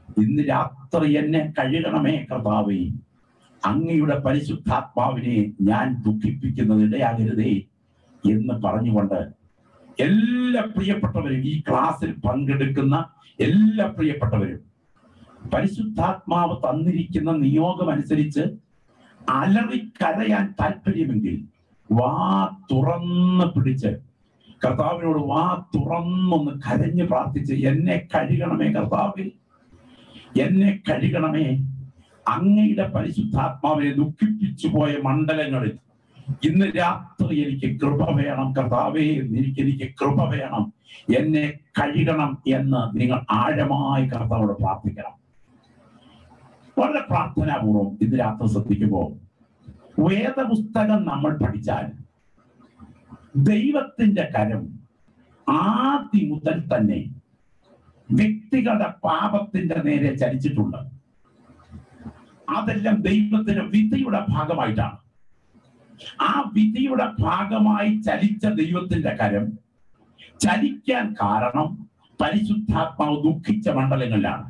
ഇന്ന് രാത്രി എന്നെ കഴുകണമേ കർത്താവേ അങ്ങയുടെ പരിശുദ്ധാത്മാവിനെ ഞാൻ ദുഃഖിപ്പിക്കുന്നത് ഇടയാകരുതേ എന്ന് പറഞ്ഞുകൊണ്ട് എല്ലാ പ്രിയപ്പെട്ടവരും ഈ ക്ലാസ്സിൽ പങ്കെടുക്കുന്ന എല്ലാ പ്രിയപ്പെട്ടവരും പരിശുദ്ധാത്മാവ് തന്നിരിക്കുന്ന നിയോഗം അനുസരിച്ച് അലറിക്കരയാൻ താല്പര്യമെങ്കിൽ വാ തുറന്ന് പിടിച്ച് കർത്താവിനോട് വാ തുറന്നൊന്ന് കരഞ്ഞ് പ്രാർത്ഥിച്ച് എന്നെ കഴുകണമേ കർത്താവിൽ എന്നെ കഴുകണമേ അങ്ങയുടെ പരിശുദ്ധാത്മാവിനെ ദുഃഖിപ്പിച്ചു പോയ മണ്ഡലങ്ങളിൽ ഇന്ന് രാത്രി എനിക്ക് കൃപ വേണം കർത്താവേ എനിക്ക് എനിക്ക് കൃപ വേണം എന്നെ കഴുകണം എന്ന് നിങ്ങൾ ആഴമായി കർത്താവോട് പ്രാർത്ഥിക്കണം വളരെ പ്രാർത്ഥനാപൂർവം ഇന്ന് രാത്രി ശ്രദ്ധിക്കുമ്പോൾ വേദപുസ്തകം നമ്മൾ പഠിച്ചാൽ ദൈവത്തിന്റെ കരം ആദ്യം മുതൽ തന്നെ വ്യക്തികളുടെ പാപത്തിന്റെ നേരെ ചലിച്ചിട്ടുണ്ട് അതെല്ലാം ദൈവത്തിന്റെ വിധിയുടെ ഭാഗമായിട്ടാണ് ആ വിധിയുടെ ഭാഗമായി ചലിച്ച ദൈവത്തിന്റെ കരം ചലിക്കാൻ കാരണം പരിശുദ്ധാത്മാവ് ദുഃഖിച്ച മണ്ഡലങ്ങളിലാണ്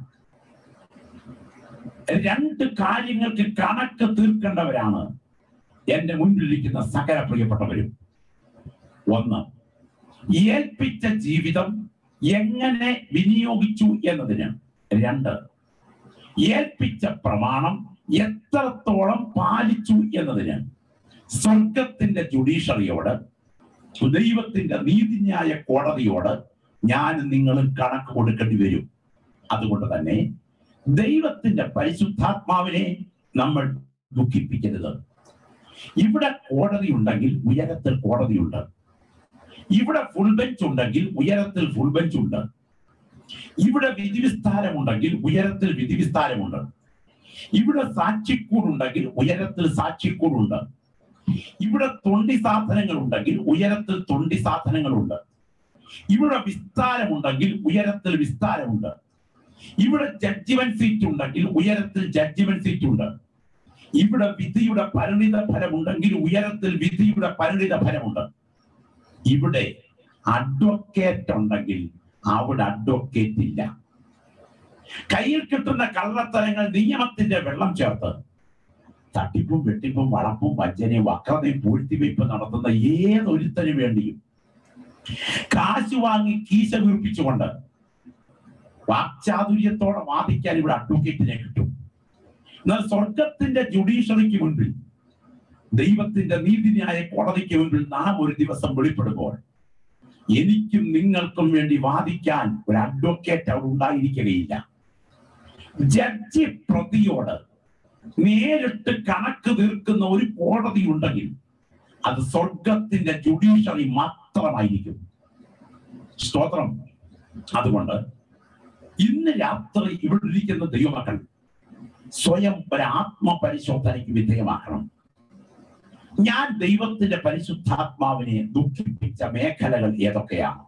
രണ്ട് കാര്യങ്ങൾക്ക് കണക്ക് തീർക്കേണ്ടവരാണ് എന്റെ മുൻപിലിരിക്കുന്ന സകല പ്രിയപ്പെട്ടവരും ഒന്ന് ഏൽപ്പിച്ച ജീവിതം എങ്ങനെ വിനിയോഗിച്ചു എന്നതിന് രണ്ട് ഏൽപ്പിച്ച പ്രമാണം എത്രത്തോളം പാലിച്ചു എന്നതിന് സ്വർഗത്തിന്റെ ജുഡീഷ്യറിയോട് ദൈവത്തിന്റെ നീതിന്യായ കോടതിയോട് ഞാൻ നിങ്ങളും കണക്ക് കൊടുക്കേണ്ടി വരും അതുകൊണ്ട് തന്നെ ദൈവത്തിന്റെ പരിശുദ്ധാത്മാവിനെ നമ്മൾ ദുഃഖിപ്പിക്കരുത് ഇവിടെ കോടതി ഉണ്ടെങ്കിൽ ഉയരത്തിൽ കോടതിയുണ്ട് ഇവിടെ ഫുൾ ബെഞ്ച് ഉണ്ടെങ്കിൽ ഉയരത്തിൽ ഫുൾ ബെഞ്ച് ഉണ്ട് ഇവിടെ വിധിവിസ്താരമുണ്ടെങ്കിൽ ഉയരത്തിൽ വിധിവിസ്താരമുണ്ട് ഇവിടെ സാക്ഷിക്കൂടുണ്ടെങ്കിൽ ഉയരത്തിൽ സാക്ഷിക്കൂടുണ്ട് ഇവിടെ തൊണ്ടി സാധനങ്ങൾ ഉണ്ടെങ്കിൽ ഉയരത്തിൽ തൊണ്ടി സാധനങ്ങളുണ്ട് ഇവിടെ വിസ്താരമുണ്ടെങ്കിൽ ഉയരത്തിൽ വിസ്താരമുണ്ട് ഇവിടെ ജഡ്ജിമെന്റ് സീറ്റ് ഉണ്ടെങ്കിൽ ഉയരത്തിൽ ജഡ്ജിമെന്റ് സീറ്റ് ഉണ്ട് ഇവിടെ വിധിയുടെ പരിണിത ഫലമുണ്ടെങ്കിൽ ഉയരത്തിൽ വിധിയുടെ പരിണിത ഫലമുണ്ട് ഇവിടെ അഡ്വക്കേറ്റ് ഉണ്ടെങ്കിൽ അവിടെ അഡ്വക്കേറ്റ് ഇല്ല കയ്യിൽ കിട്ടുന്ന കള്ളത്തരങ്ങൾ നിയമത്തിന്റെ വെള്ളം ചേർത്ത് തട്ടിപ്പും വെട്ടിപ്പും വളപ്പും വഞ്ചനയും വക്രതയും പൂഴ്ത്തിവയ്പ് നടത്തുന്ന ഏതൊരുത്തനു വേണ്ടിയും കാശ് വാങ്ങി കീശ വീർപ്പിച്ചുകൊണ്ട് വാക്ചാതുര്യത്തോടെ വാദിക്കാൻ ഇവിടെ അഡ്വക്കേറ്റിനെ കിട്ടും എന്നാൽ സ്വർഗത്തിന്റെ ജുഡീഷ്യറിക്ക് മുൻപിൽ ദൈവത്തിന്റെ നീതിന്യായ കോടതിക്ക് മുൻപിൽ നാം ഒരു ദിവസം വെളിപ്പെടുമ്പോൾ എനിക്കും നിങ്ങൾക്കും വേണ്ടി വാദിക്കാൻ ഒരു അഡ്വക്കേറ്റ് അവിടെ ഉണ്ടായിരിക്കുകയില്ല ജഡ്ജി പ്രതിയോട് നേരിട്ട് കണക്ക് തീർക്കുന്ന ഒരു കോടതി ഉണ്ടെങ്കിൽ അത് സ്വർഗത്തിന്റെ ജുഡീഷ്യറി മാത്രമായിരിക്കും സ്തോത്രം അതുകൊണ്ട് ഇന്ന് രാത്രി ഇവിടെ ഇരിക്കുന്ന ദൈവമക്കൾ സ്വയം ഒരു ആത്മപരിശോധനയ്ക്ക് വിധേയമാക്കണം ഞാൻ ദൈവത്തിന്റെ പരിശുദ്ധാത്മാവിനെ ദുഃഖിപ്പിച്ച മേഖലകൾ ഏതൊക്കെയാണ്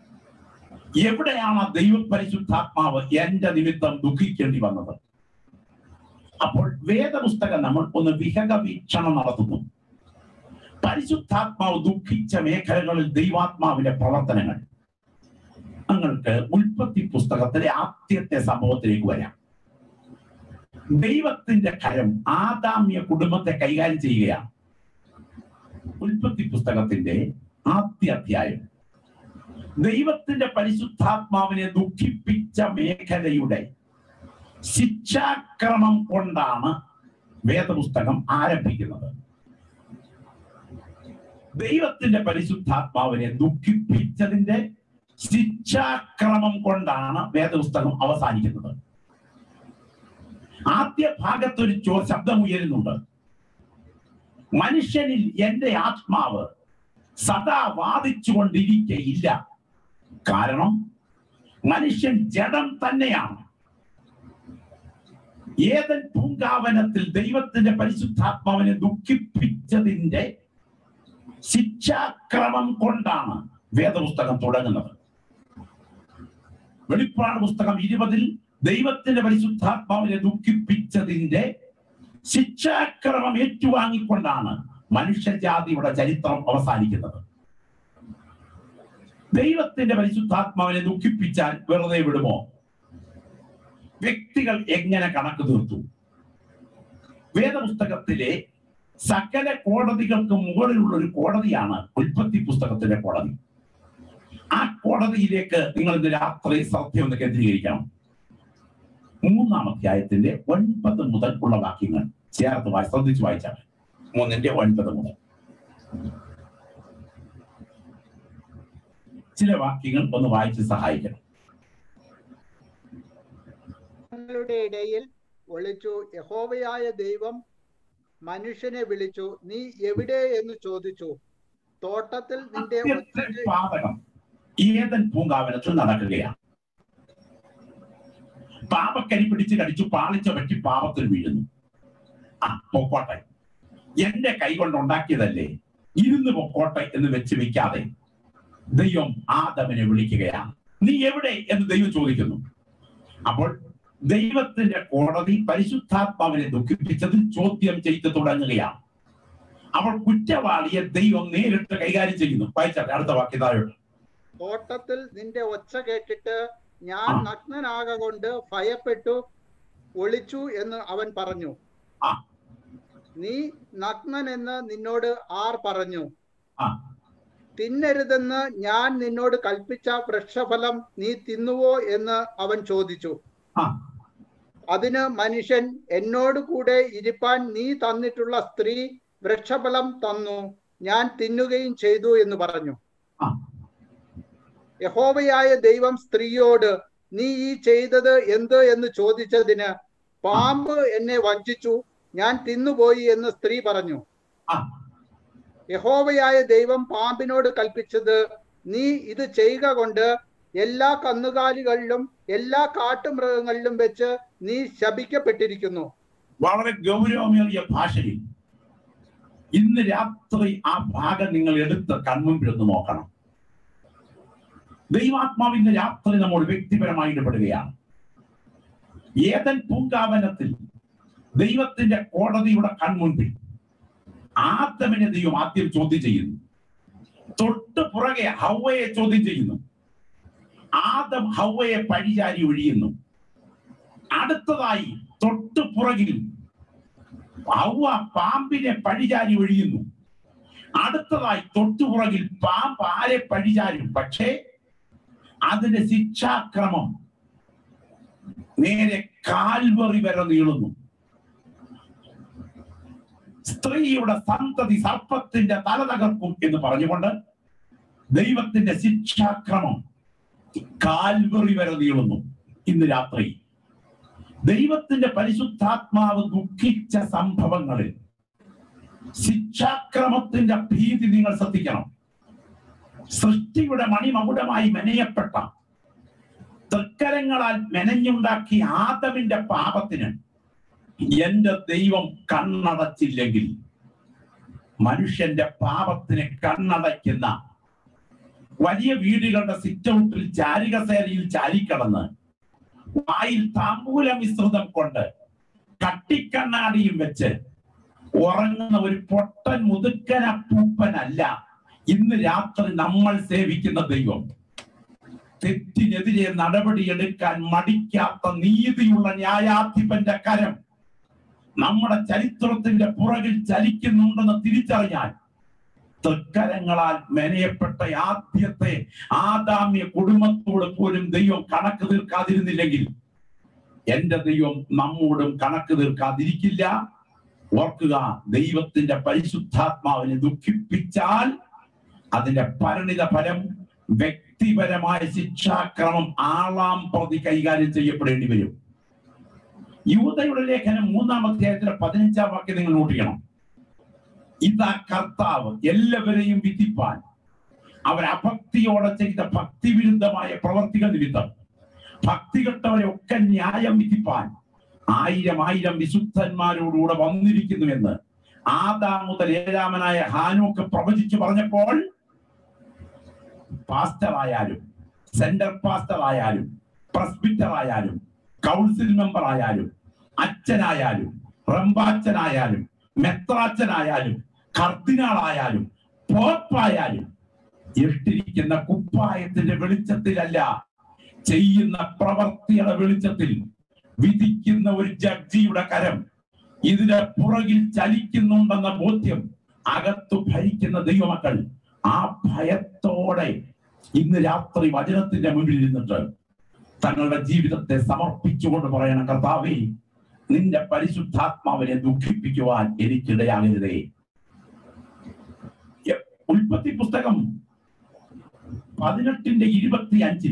എവിടെയാണ് ദൈവ പരിശുദ്ധാത്മാവ് എന്റെ നിമിത്തം ദുഃഖിക്കേണ്ടി വന്നത് അപ്പോൾ വേദപുസ്തകം നമ്മൾ ഒന്ന് വിഹക വീക്ഷണം നടത്തുന്നു പരിശുദ്ധാത്മാവ് ദുഃഖിച്ച മേഖലകളിൽ ദൈവാത്മാവിന്റെ പ്രവർത്തനങ്ങൾ നിങ്ങൾക്ക് ഉൽപ്പത്തി പുസ്തകത്തിലെ ആദ്യത്തെ സംഭവത്തിലേക്ക് വരാം ദൈവത്തിന്റെ കരം ആദാമ്യ കുടുംബത്തെ കൈകാര്യം ചെയ്യുകയാണ് ഉൽപ്പത്തി പുസ്തകത്തിന്റെ ആദ്യ അധ്യായം ദൈവത്തിന്റെ പരിശുദ്ധാത്മാവിനെ ദുഃഖിപ്പിച്ച മേഖലയുടെ ശിക്ഷാക്രമം കൊണ്ടാണ് വേദപുസ്തകം ആരംഭിക്കുന്നത് ദൈവത്തിന്റെ പരിശുദ്ധാത്മാവിനെ ദുഃഖിപ്പിച്ചതിന്റെ ശിക്ഷാക്രമം കൊണ്ടാണ് വേദപുസ്തകം അവസാനിക്കുന്നത് ആദ്യ ഭാഗത്ത് ഒരു ചോ ശബ്ദം ഉയരുന്നുണ്ട് മനുഷ്യനിൽ എന്റെ ആത്മാവ് സദാ വാദിച്ചുകൊണ്ടിരിക്കയില്ല കാരണം മനുഷ്യൻ ജഡം തന്നെയാണ് ഏതൻ പൂങ്കാവനത്തിൽ ദൈവത്തിന്റെ പരിശുദ്ധാത്മാവിനെ ദുഃഖിപ്പിച്ചതിന്റെ ശിക്ഷാക്രമം കൊണ്ടാണ് വേദപുസ്തകം തുടങ്ങുന്നത് വെളിപ്പാട് പുസ്തകം ഇരുപതിൽ ദൈവത്തിന്റെ പരിശുദ്ധാത്മാവിനെ ദുഃഖിപ്പിച്ചതിന്റെ ശിക്ഷാക്രമം ഏറ്റുവാങ്ങിക്കൊണ്ടാണ് മനുഷ്യജാതിയുടെ ചരിത്രം അവസാനിക്കുന്നത് ദൈവത്തിന്റെ പരിശുദ്ധാത്മാവിനെ ദുഃഖിപ്പിച്ചാൽ വെറുതെ വിടുമോ വ്യക്തികൾ എങ്ങനെ കണക്ക് തീർത്തു വേദപുസ്തകത്തിലെ സകല കോടതികൾക്ക് മുകളിലുള്ള ഒരു കോടതിയാണ് ഉൽപ്പത്തി പുസ്തകത്തിലെ കോടതി ആ കോടതിയിലേക്ക് നിങ്ങൾ ഇന്ന് രാത്രി സത്യം ഒന്ന് കേന്ദ്രീകരിക്കണം മൂന്നാം അധ്യായത്തിന്റെ ഒൻപത് മുതൽ ഉള്ള വാക്യങ്ങൾ ചേർത്ത് വായി ശ്രദ്ധിച്ച് വായിച്ചാൽ മൂന്നിന്റെ ഒൻപത് മുതൽ ചില വാക്യങ്ങൾ ഒന്ന് വായിച്ച് സഹായിക്കണം ജനങ്ങളുടെ ഇടയിൽ ഒളിച്ചു യഹോവയായ ദൈവം മനുഷ്യനെ വിളിച്ചു നീ എവിടെ എന്ന് ചോദിച്ചു തോട്ടത്തിൽ നിന്റെ ആദ്യത്തെ ഒച്ച പാതകം ഏതൻ പൂങ്കാവനത്തിൽ നടക്കുകയാണ് പാപക്കരി പിടിച്ച് കടിച്ചു പാളിച്ച പറ്റി പാപത്തിൽ വീഴുന്നു ആ പൊക്കോട്ടെ എന്റെ കൈ കൊണ്ട് ഉണ്ടാക്കിയതല്ലേ ഇരുന്ന് പൊക്കോട്ടെ എന്ന് വെച്ച് വെക്കാതെ ദൈവം ആദമിനെ വിളിക്കുകയാണ് നീ എവിടെ എന്ന് ദൈവം ചോദിക്കുന്നു അപ്പോൾ ദൈവത്തിന്റെ കോടതി പരിശുദ്ധാത്മാവിനെ ദുഃഖിപ്പിച്ചതിൽ ചോദ്യം ചെയ്ത് തുടങ്ങുകയാണ് അപ്പോൾ കുറ്റവാളിയെ ദൈവം നേരിട്ട് കൈകാര്യം ചെയ്യുന്നു വായിച്ചാട്ടെ അടുത്ത വാക്യതായോട്ട് തോട്ടത്തിൽ നിന്റെ ഒച്ച കേട്ടിട്ട് ഞാൻ ആ. നഗ്നനാകൊണ്ട് ഭയപ്പെട്ടു ഒളിച്ചു എന്ന് അവൻ പറഞ്ഞു ആ. നീ നഗ്നൻ എന്ന് നിന്നോട് ആർ പറഞ്ഞു ആ. തിന്നരുതെന്ന് ഞാൻ നിന്നോട് കൽപ്പിച്ച വൃക്ഷഫലം നീ തിന്നുവോ എന്ന് അവൻ ചോദിച്ചു ആ. അതിന് മനുഷ്യൻ എന്നോട് കൂടെ ഇരിപ്പാൻ നീ തന്നിട്ടുള്ള സ്ത്രീ വൃക്ഷഫലം തന്നു ഞാൻ തിന്നുകയും ചെയ്തു എന്ന് പറഞ്ഞു ആ. യഹോവയായ ദൈവം സ്ത്രീയോട് നീ ഈ ചെയ്തത് എന്ത് എന്ന് ചോദിച്ചതിന് പാമ്പ് എന്നെ വഞ്ചിച്ചു ഞാൻ തിന്നുപോയി എന്ന് സ്ത്രീ പറഞ്ഞു ആ. യഹോവയായ ദൈവം പാമ്പിനോട് കൽപ്പിച്ചത് നീ ഇത് ചെയ്യുക കൊണ്ട് എല്ലാ കന്നുകാലികളിലും എല്ലാ കാട്ടുമൃഗങ്ങളിലും വെച്ച് നീ ശപിക്കപ്പെട്ടിരിക്കുന്നു വളരെ ഗൗരവമേറിയ ഭാഷയിൽ ഇന്ന് രാത്രി ആ ഭാഗം നിങ്ങൾ എടുത്ത് കൺമുമ്പിൽ ഒന്ന് നോക്കണം ദൈവാത്മാവിന്റെ രാത്രി നമ്മൾ വ്യക്തിപരമായി ഇടപെടുകയാണ് ഏതൻ പൂങ്കാവനത്തിൽ ദൈവത്തിന്റെ കോടതിയുടെ കൺമുൻപിൽ ആദമിനെ ദൈവം ആദ്യം ചോദ്യം ചെയ്യുന്നു തൊട്ട് പുറകെ ഹൗവയെ ചോദ്യം ചെയ്യുന്നു ആദം ഹൗവയെ പഴിചാരി ഒഴിയുന്നു അടുത്തതായി തൊട്ട് പുറകിൽ ഹൗവ പാമ്പിനെ പഴിചാരി ഒഴിയുന്നു അടുത്തതായി തൊട്ടുപുറകിൽ പാമ്പ് ആരെ പഴിചാരും പക്ഷേ അതിന്റെ ശിക്ഷാക്രമം നേരെ കാൽവറി വരെ നീളുന്നു സ്ത്രീയുടെ സന്തതി സർപ്പത്തിന്റെ തല തകർക്കും എന്ന് പറഞ്ഞുകൊണ്ട് ദൈവത്തിന്റെ ശിക്ഷാക്രമം കാൽവറി വരെ നീളുന്നു ഇന്ന് രാത്രി ദൈവത്തിന്റെ പരിശുദ്ധാത്മാവ് ദുഃഖിച്ച സംഭവങ്ങളിൽ ശിക്ഷാക്രമത്തിന്റെ ഭീതി നിങ്ങൾ ശ്രദ്ധിക്കണം സൃഷ്ടിയുടെ മണിമകുടമായി മെനയപ്പെട്ട തൃക്കരങ്ങളാൽ മെനഞ്ഞുണ്ടാക്കിയ ആദമിന്റെ പാപത്തിന് എന്റെ ദൈവം കണ്ണടച്ചില്ലെങ്കിൽ മനുഷ്യന്റെ പാപത്തിന് കണ്ണടയ്ക്കുന്ന വലിയ വീടുകളുടെ സിറ്റൗട്ടിൽ ചാരികസേരയിൽ ചാരിക്കടന്ന് വായിൽ താമ്പൂല മിശ്രിതം കൊണ്ട് കട്ടിക്കണ്ണാടിയും വെച്ച് ഉറങ്ങുന്ന ഒരു പൊട്ടൻ മുതുക്കൻ അപ്പൂപ്പനല്ല ഇന്ന് രാത്രി നമ്മൾ സേവിക്കുന്ന ദൈവം തെറ്റിനെതിരെ നടപടിയെടുക്കാൻ മടിക്കാത്ത നീതിയുള്ള ന്യായാധിപന്റെ കരം നമ്മുടെ ചരിത്രത്തിന്റെ പുറകിൽ ചലിക്കുന്നുണ്ടെന്ന് തിരിച്ചറിഞ്ഞാൽ തൃക്കരങ്ങളാൽ മെനയപ്പെട്ട ആദ്യത്തെ ആദാമ്യ കുടുംബത്തോട് പോലും ദൈവം കണക്ക് തീർക്കാതിരുന്നില്ലെങ്കിൽ എന്റെ ദൈവം നമ്മോടും കണക്ക് തീർക്കാതിരിക്കില്ല ഓർക്കുക ദൈവത്തിന്റെ പരിശുദ്ധാത്മാവിനെ ദുഃഖിപ്പിച്ചാൽ അതിന്റെ പരിണിത ഫലം വ്യക്തിപരമായ ശിക്ഷാക്രമം ആളാം പ്രതി കൈകാര്യം ചെയ്യപ്പെടേണ്ടി വരും യൂതയുടെ ലേഖനം മൂന്നാം അധ്യായത്തിലെ പതിനഞ്ചാം വാക്യം നിങ്ങൾ നോട്ട് ചെയ്യണം ഇതാ കർത്താവ് എല്ലാവരെയും വിധിപ്പാൻ അവർ അഭക്തിയോടെ ചെയ്ത ഭക്തിവിരുദ്ധമായ പ്രവർത്തികൾ നിമിത്തം ഭക്തി കെട്ടവരെ ഒക്കെ ന്യായം വിധിപ്പാൻ ആയിരം ആയിരം വിശുദ്ധന്മാരോടുകൂടെ വന്നിരിക്കുന്നുവെന്ന് ആദാ മുതൽ ഏഴാമനായ ഹാനോക്ക് പ്രവചിച്ചു പറഞ്ഞപ്പോൾ പാസ്റ്റർ ആയാലും സെന്റർ പാസ്റ്റർ ആയാലും പ്രസ്ബിറ്റർ ആയാലും കൗൺസിൽ മെമ്പർ ആയാലും അച്ഛനായാലും റംബാച്ചനായാലും മെത്രാച്ചനായാലും കർദിനാളായാലും പോപ്പായാലും ഇട്ടിരിക്കുന്ന കുപ്പായത്തിന്റെ വെളിച്ചത്തിലല്ല ചെയ്യുന്ന പ്രവർത്തിയുടെ വെളിച്ചത്തിൽ വിധിക്കുന്ന ഒരു ജഡ്ജിയുടെ കരം ഇതിന്റെ പുറകിൽ ചലിക്കുന്നുണ്ടെന്ന ബോധ്യം അകത്തു ഭരിക്കുന്ന ദൈവമക്കൾ ആ ഭയത്തോടെ ഇന്ന് രാത്രി വചനത്തിന്റെ മുന്നിൽ ഇരുന്നിട്ട് തങ്ങളുടെ ജീവിതത്തെ സമർപ്പിച്ചുകൊണ്ട് പറയണം കർത്താവേ നിന്റെ പരിശുദ്ധാത്മാവിനെ ദുഃഖിപ്പിക്കുവാൻ എനിക്കിടയാകരുതേ എ- ഉൽപ്പത്തി പുസ്തകം പതിനെട്ടിന്റെ ഇരുപത്തി അഞ്ചിൽ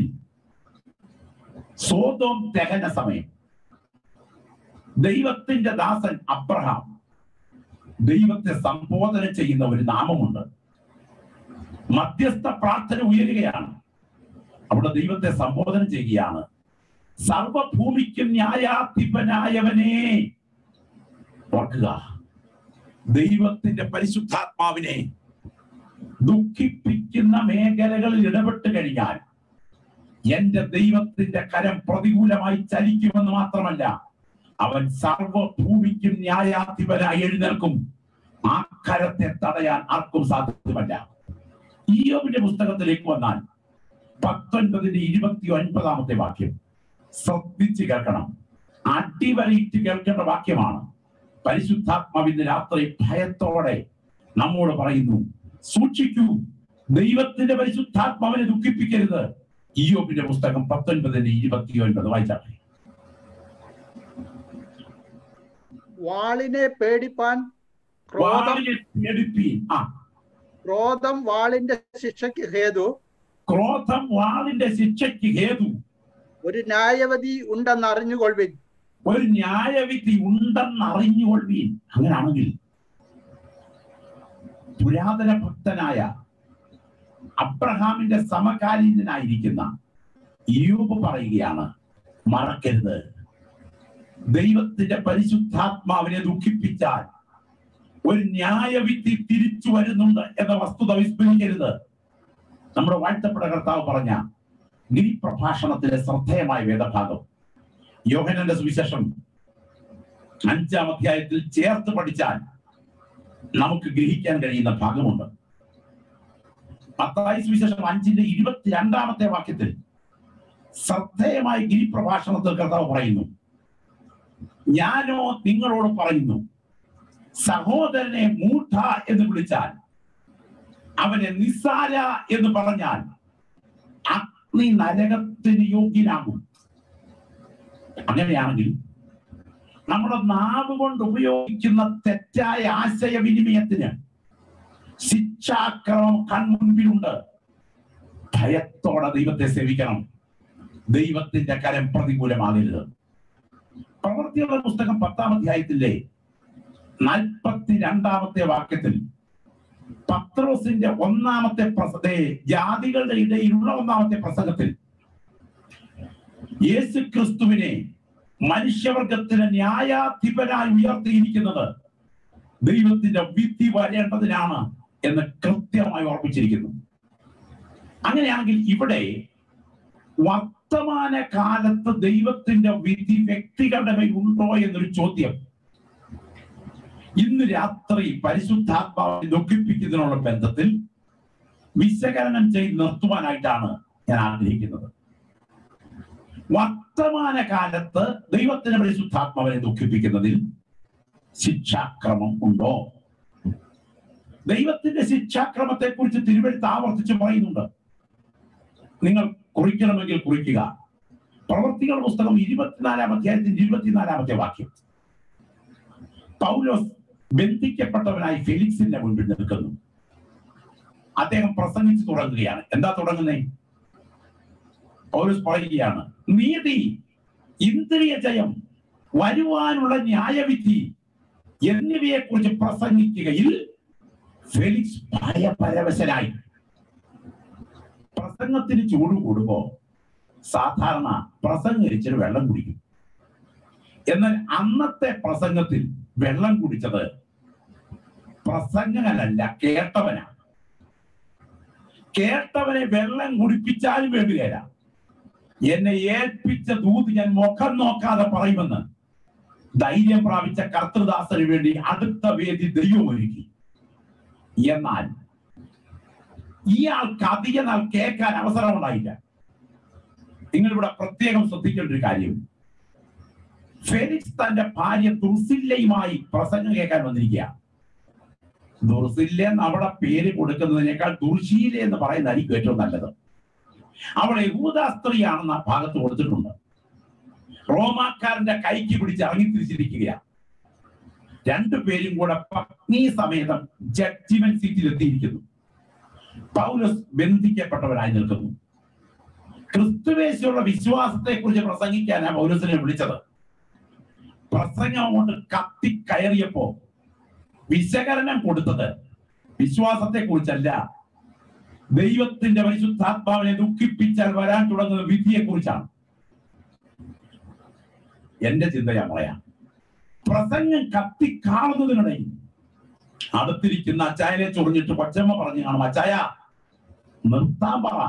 സോതോം ദഹന സമയം ദൈവത്തിന്റെ ദാസൻ അബ്രഹാം ദൈവത്തെ സംബോധന ചെയ്യുന്ന ഒരു നാമമുണ്ട് മധ്യസ്ഥ പ്രാർത്ഥന ഉയരുകയാണ് അവിടെ ദൈവത്തെ സംബോധന ചെയ്യുകയാണ് സർവഭൂമിക്കും ന്യായാധിപനായവനെ ഓർക്കുക ദൈവത്തിന്റെ പരിശുദ്ധാത്മാവിനെ ദുഃഖിപ്പിക്കുന്ന മേഖലകളിൽ ഇടപെട്ട് കഴിഞ്ഞാൽ എന്റെ ദൈവത്തിന്റെ കരം പ്രതികൂലമായി ചലിക്കുമെന്ന് മാത്രമല്ല അവൻ സർവഭൂമിക്കും ന്യായാധിപനായി എഴുന്നേൽക്കും ആ കരത്തെ തടയാൻ ആർക്കും സാധ്യമല്ല ഈയോബിന്റെ പുസ്തകത്തിലേക്ക് വന്നാൽ പത്തൊൻപതിന്റെ ഇരുപത്തി ഒൻപതാമത്തെ വാക്യം ശ്രദ്ധിച്ച് കേൾക്കണം അടിവരയിട്ട് കേൾക്കേണ്ട വാക്യമാണ് പരിശുദ്ധാത്മാവിന്റെ രാത്രി ഭയത്തോടെ നമ്മോട് പറയുന്നു സൂക്ഷിക്കൂ ദൈവത്തിന്റെ പരിശുദ്ധാത്മാവിനെ ദുഃഖിപ്പിക്കരുത് ഈയോബിന്റെ പുസ്തകം പത്തൊൻപതിന്റെ ഇരുപത്തി ഒൻപത് വായിച്ചാട്ടെ വാളിനെ പേടിപ്പാൻ ക്രോധം വാളിനെ പേടിപ്പീൻ ആ ക്രോധം വാളിന്റെ ശിക്ഷയ്ക്ക് ഹേതു ക്രോധം വാളിന്റെ ശിക്ഷയ്ക്ക് ഹേതു ഒരു ന്യായവതി ഉണ്ടെന്ന് അറിഞ്ഞുകൊള്ളുവിൻ ഒരു ന്യായവിധി ഉണ്ടെന്ന് അറിഞ്ഞുകൊള്ളുവീൻ അങ്ങനാണെങ്കിൽ പുരാതന ഭക്തനായ അബ്രഹാമിന്റെ സമകാലീനനായിരിക്കുന്ന യൂബ് പറയുകയാണ് മറക്കരുത് ദൈവത്തിന്റെ പരിശുദ്ധാത്മാവിനെ ദുഃഖിപ്പിച്ചാൽ ഒരു ന്യായവിധി തിരിച്ചു വരുന്നുണ്ട് എന്ന വസ്തുത വിസ്മരിക്കരുത് നമ്മുടെ വാഴ്ത്തപ്പെട്ട കർത്താവ് പറഞ്ഞ ഗിരിപ്രഭാഷണത്തിലെ ശ്രദ്ധേയമായ വേദഭാഗം യോഹനന്റെ സുവിശേഷം അഞ്ചാം അധ്യായത്തിൽ ചേർത്ത് പഠിച്ചാൽ നമുക്ക് ഗ്രഹിക്കാൻ കഴിയുന്ന ഭാഗമുണ്ട് മത്തായി സുവിശേഷം അഞ്ചിന്റെ ഇരുപത്തിരണ്ടാമത്തെ വാക്യത്തിൽ ശ്രദ്ധേയമായ ഗിരിപ്രഭാഷണത്തിൽ കർത്താവ് പറയുന്നു ഞാനോ നിങ്ങളോട് പറയുന്നു സഹോദരനെ മൂഢ എന്ന് വിളിച്ചാൽ അവനെ നിസ്സാര എന്ന് പറഞ്ഞാൽ അഗ്നി നരകത്തിന് യോഗ്യനാകും അങ്ങനെയാണെങ്കിൽ നമ്മുടെ നാവ് കൊണ്ട് ഉപയോഗിക്കുന്ന തെറ്റായ ആശയവിനിമയത്തിന് ശിക്ഷാക്രമം കൺമുൻപിലുണ്ട് ഭയത്തോടെ ദൈവത്തെ സേവിക്കണം ദൈവത്തിന്റെ കരം പ്രതികൂലമാകരുത് പ്രവർത്തിയുള്ള പുസ്തകം പത്താം അധ്യായത്തിലെ നാൽപ്പത്തി രണ്ടാമത്തെ വാക്യത്തിൽ പത്രോസിന്റെ ഒന്നാമത്തെ പ്രസ ജാതികളുടെ ഇടയിലുള്ള ഒന്നാമത്തെ പ്രസംഗത്തിൽ യേശു ക്രിസ്തുവിനെ മനുഷ്യവർഗത്തിന് ന്യായാധിപനായി ഉയർത്തിയിരിക്കുന്നത് ദൈവത്തിന്റെ വിധി വരേണ്ടതിനാണ് എന്ന് കൃത്യമായി ഓർപ്പിച്ചിരിക്കുന്നു അങ്ങനെയാണെങ്കിൽ ഇവിടെ വർത്തമാന കാലത്ത് ദൈവത്തിന്റെ വിധി വ്യക്തികളുടെ മേൽ ഉണ്ടോ എന്നൊരു ചോദ്യം ഇന്ന് രാത്രി പരിശുദ്ധാത്മാവിനെ ദുഃഖിപ്പിക്കുന്നതിനുള്ള ബന്ധത്തിൽ വിശകലനം ചെയ്ത് നിർത്തുവാനായിട്ടാണ് ഞാൻ ആഗ്രഹിക്കുന്നത് വർത്തമാന കാലത്ത് ദൈവത്തിന്റെ പരിശുദ്ധാത്മാവിനെ ദുഃഖിപ്പിക്കുന്നതിൽ ശിക്ഷാക്രമം ഉണ്ടോ ദൈവത്തിന്റെ ശിക്ഷാക്രമത്തെ കുറിച്ച് തിരുവഴുത്ത് ആവർത്തിച്ച് പറയുന്നുണ്ട് നിങ്ങൾ കുറിക്കണമെങ്കിൽ കുറിക്കുക പ്രവർത്തികൾ പുസ്തകം ഇരുപത്തിനാലാം അധ്യായത്തിന്റെ ഇരുപത്തിനാലാമത്തെ വാക്യം പൗലോസ് ബന്ധിക്കപ്പെട്ടവനായി ഫെലിക്സിന്റെ മുൻപിൽ നിൽക്കുന്നു അദ്ദേഹം പ്രസംഗിച്ചു തുടങ്ങുകയാണ് എന്താ തുടങ്ങുന്നേ പൗലോസ് പറയുകയാണ് നീതി ഇന്ദ്രിയ ജയം വരുവാനുള്ള ന്യായവിധി എന്നിവയെ കുറിച്ച് പ്രസംഗിക്കുകയിൽ ഫെലിക്സ് ഭയപരവശനായി പ്രസംഗത്തിന് ചൂട് കൂടുമ്പോ സാധാരണ പ്രസംഗരിച്ചിട്ട് വെള്ളം കുടിക്കും എന്നാൽ അന്നത്തെ പ്രസംഗത്തിൽ വെള്ളം കുടിച്ചത് പ്രസംഗനല്ല കേട്ടവനാ കേട്ടവനെ വെള്ളം കുടിപ്പിച്ചാലും വേണ്ടുകയില്ല എന്നെ ഏൽപ്പിച്ച ദൂത് ഞാൻ മുഖം നോക്കാതെ പറയുമെന്ന് ധൈര്യം പ്രാപിച്ച കർത്തൃദാസന് വേണ്ടി അടുത്ത വേദി ദൈവം ഒരുക്കി എന്നാൽ ഇയാൾക്ക് അധിക നാൾ കേൾക്കാൻ അവസരം ഉണ്ടായില്ല നിങ്ങൾ ഇവിടെ പ്രത്യേകം ശ്രദ്ധിക്കേണ്ട ഒരു കാര്യം ഫെലിക്സ് തന്റെ ഭാര്യ ദുർസില്ലയുമായി പ്രസംഗം കേൾക്കാൻ വന്നിരിക്കുക ദുർസില്ല എന്ന് അവിടെ പേര് കൊടുക്കുന്നതിനേക്കാൾ ദുർശീല എന്ന് പറയുന്നതായിരിക്കും ഏറ്റവും നല്ലത് അവൾ യഹൂദ സ്ത്രീയാണെന്ന് ആ ഭാഗത്ത് കൊടുത്തിട്ടുണ്ട് റോമാക്കാരന്റെ കൈക്ക് പിടിച്ച് ഇറങ്ങി തിരിച്ചിരിക്കുകയാണ് രണ്ടുപേരും കൂടെ പത്നി സമേതം ജഡ്ജിമെന്റ് സീറ്റിൽ എത്തിയിരിക്കുന്നു പൗലസ് ബന്ധിക്കപ്പെട്ടവരായി നിൽക്കുന്നു ക്രിസ്തുവേശുള്ള വിശ്വാസത്തെ കുറിച്ച് പ്രസംഗിക്കാനാണ് പൗലസിനെ വിളിച്ചത് പ്രസംഗം കൊണ്ട് കത്തി കയറിയപ്പോ വിശകലനം കൊടുത്തത് വിശ്വാസത്തെ കുറിച്ചല്ല ദൈവത്തിന്റെ പരിശുദ്ധാത്മാവിനെ ദുഃഖിപ്പിച്ചാൽ വരാൻ തുടങ്ങുന്ന വിധിയെ കുറിച്ചാണ് എന്റെ ചിന്ത ഞാൻ പറയാം പ്രസംഗം കത്തിക്കാളുന്നതിനിടയിൽ അടുത്തിരിക്കുന്ന അച്ചായനെ ചൊറിഞ്ഞിട്ട് കൊച്ചമ്മ പറഞ്ഞു കാണും അച്ചായ നിർത്താൻ പറ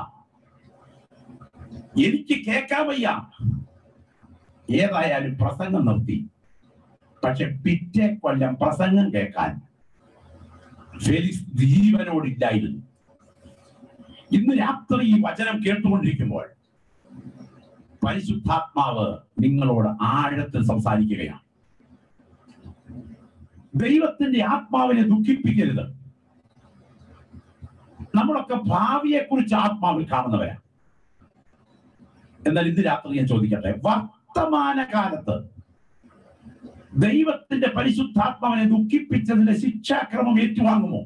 എനിക്ക് കേൾക്കാൻ വയ്യ ഏതായാലും പ്രസംഗം നിർത്തി പക്ഷെ പിറ്റേ കൊല്ലം പ്രസംഗം കേൾക്കാൻ ഫെലിക്സ് ജീവനോടില്ലായിരുന്നു ഇന്ന് രാത്രി ഈ വചനം കേട്ടുകൊണ്ടിരിക്കുമ്പോൾ പരിശുദ്ധാത്മാവ് നിങ്ങളോട് ആഴത്തിൽ സംസാരിക്കുകയാണ് ദൈവത്തിന്റെ ആത്മാവിനെ ദുഃഖിപ്പിക്കരുത് നമ്മളൊക്കെ ഭാവിയെ കുറിച്ച് ആത്മാവിൽ കാണുന്നവരാണ് എന്നാൽ ഇന്ന് രാത്രി ഞാൻ ചോദിക്കട്ടെ വർത്തമാന കാലത്ത് ദൈവത്തിന്റെ പരിശുദ്ധാത്മാവിനെ ദുഃഖിപ്പിച്ചതിന്റെ ശിക്ഷാക്രമം ഏറ്റുവാങ്ങുമോ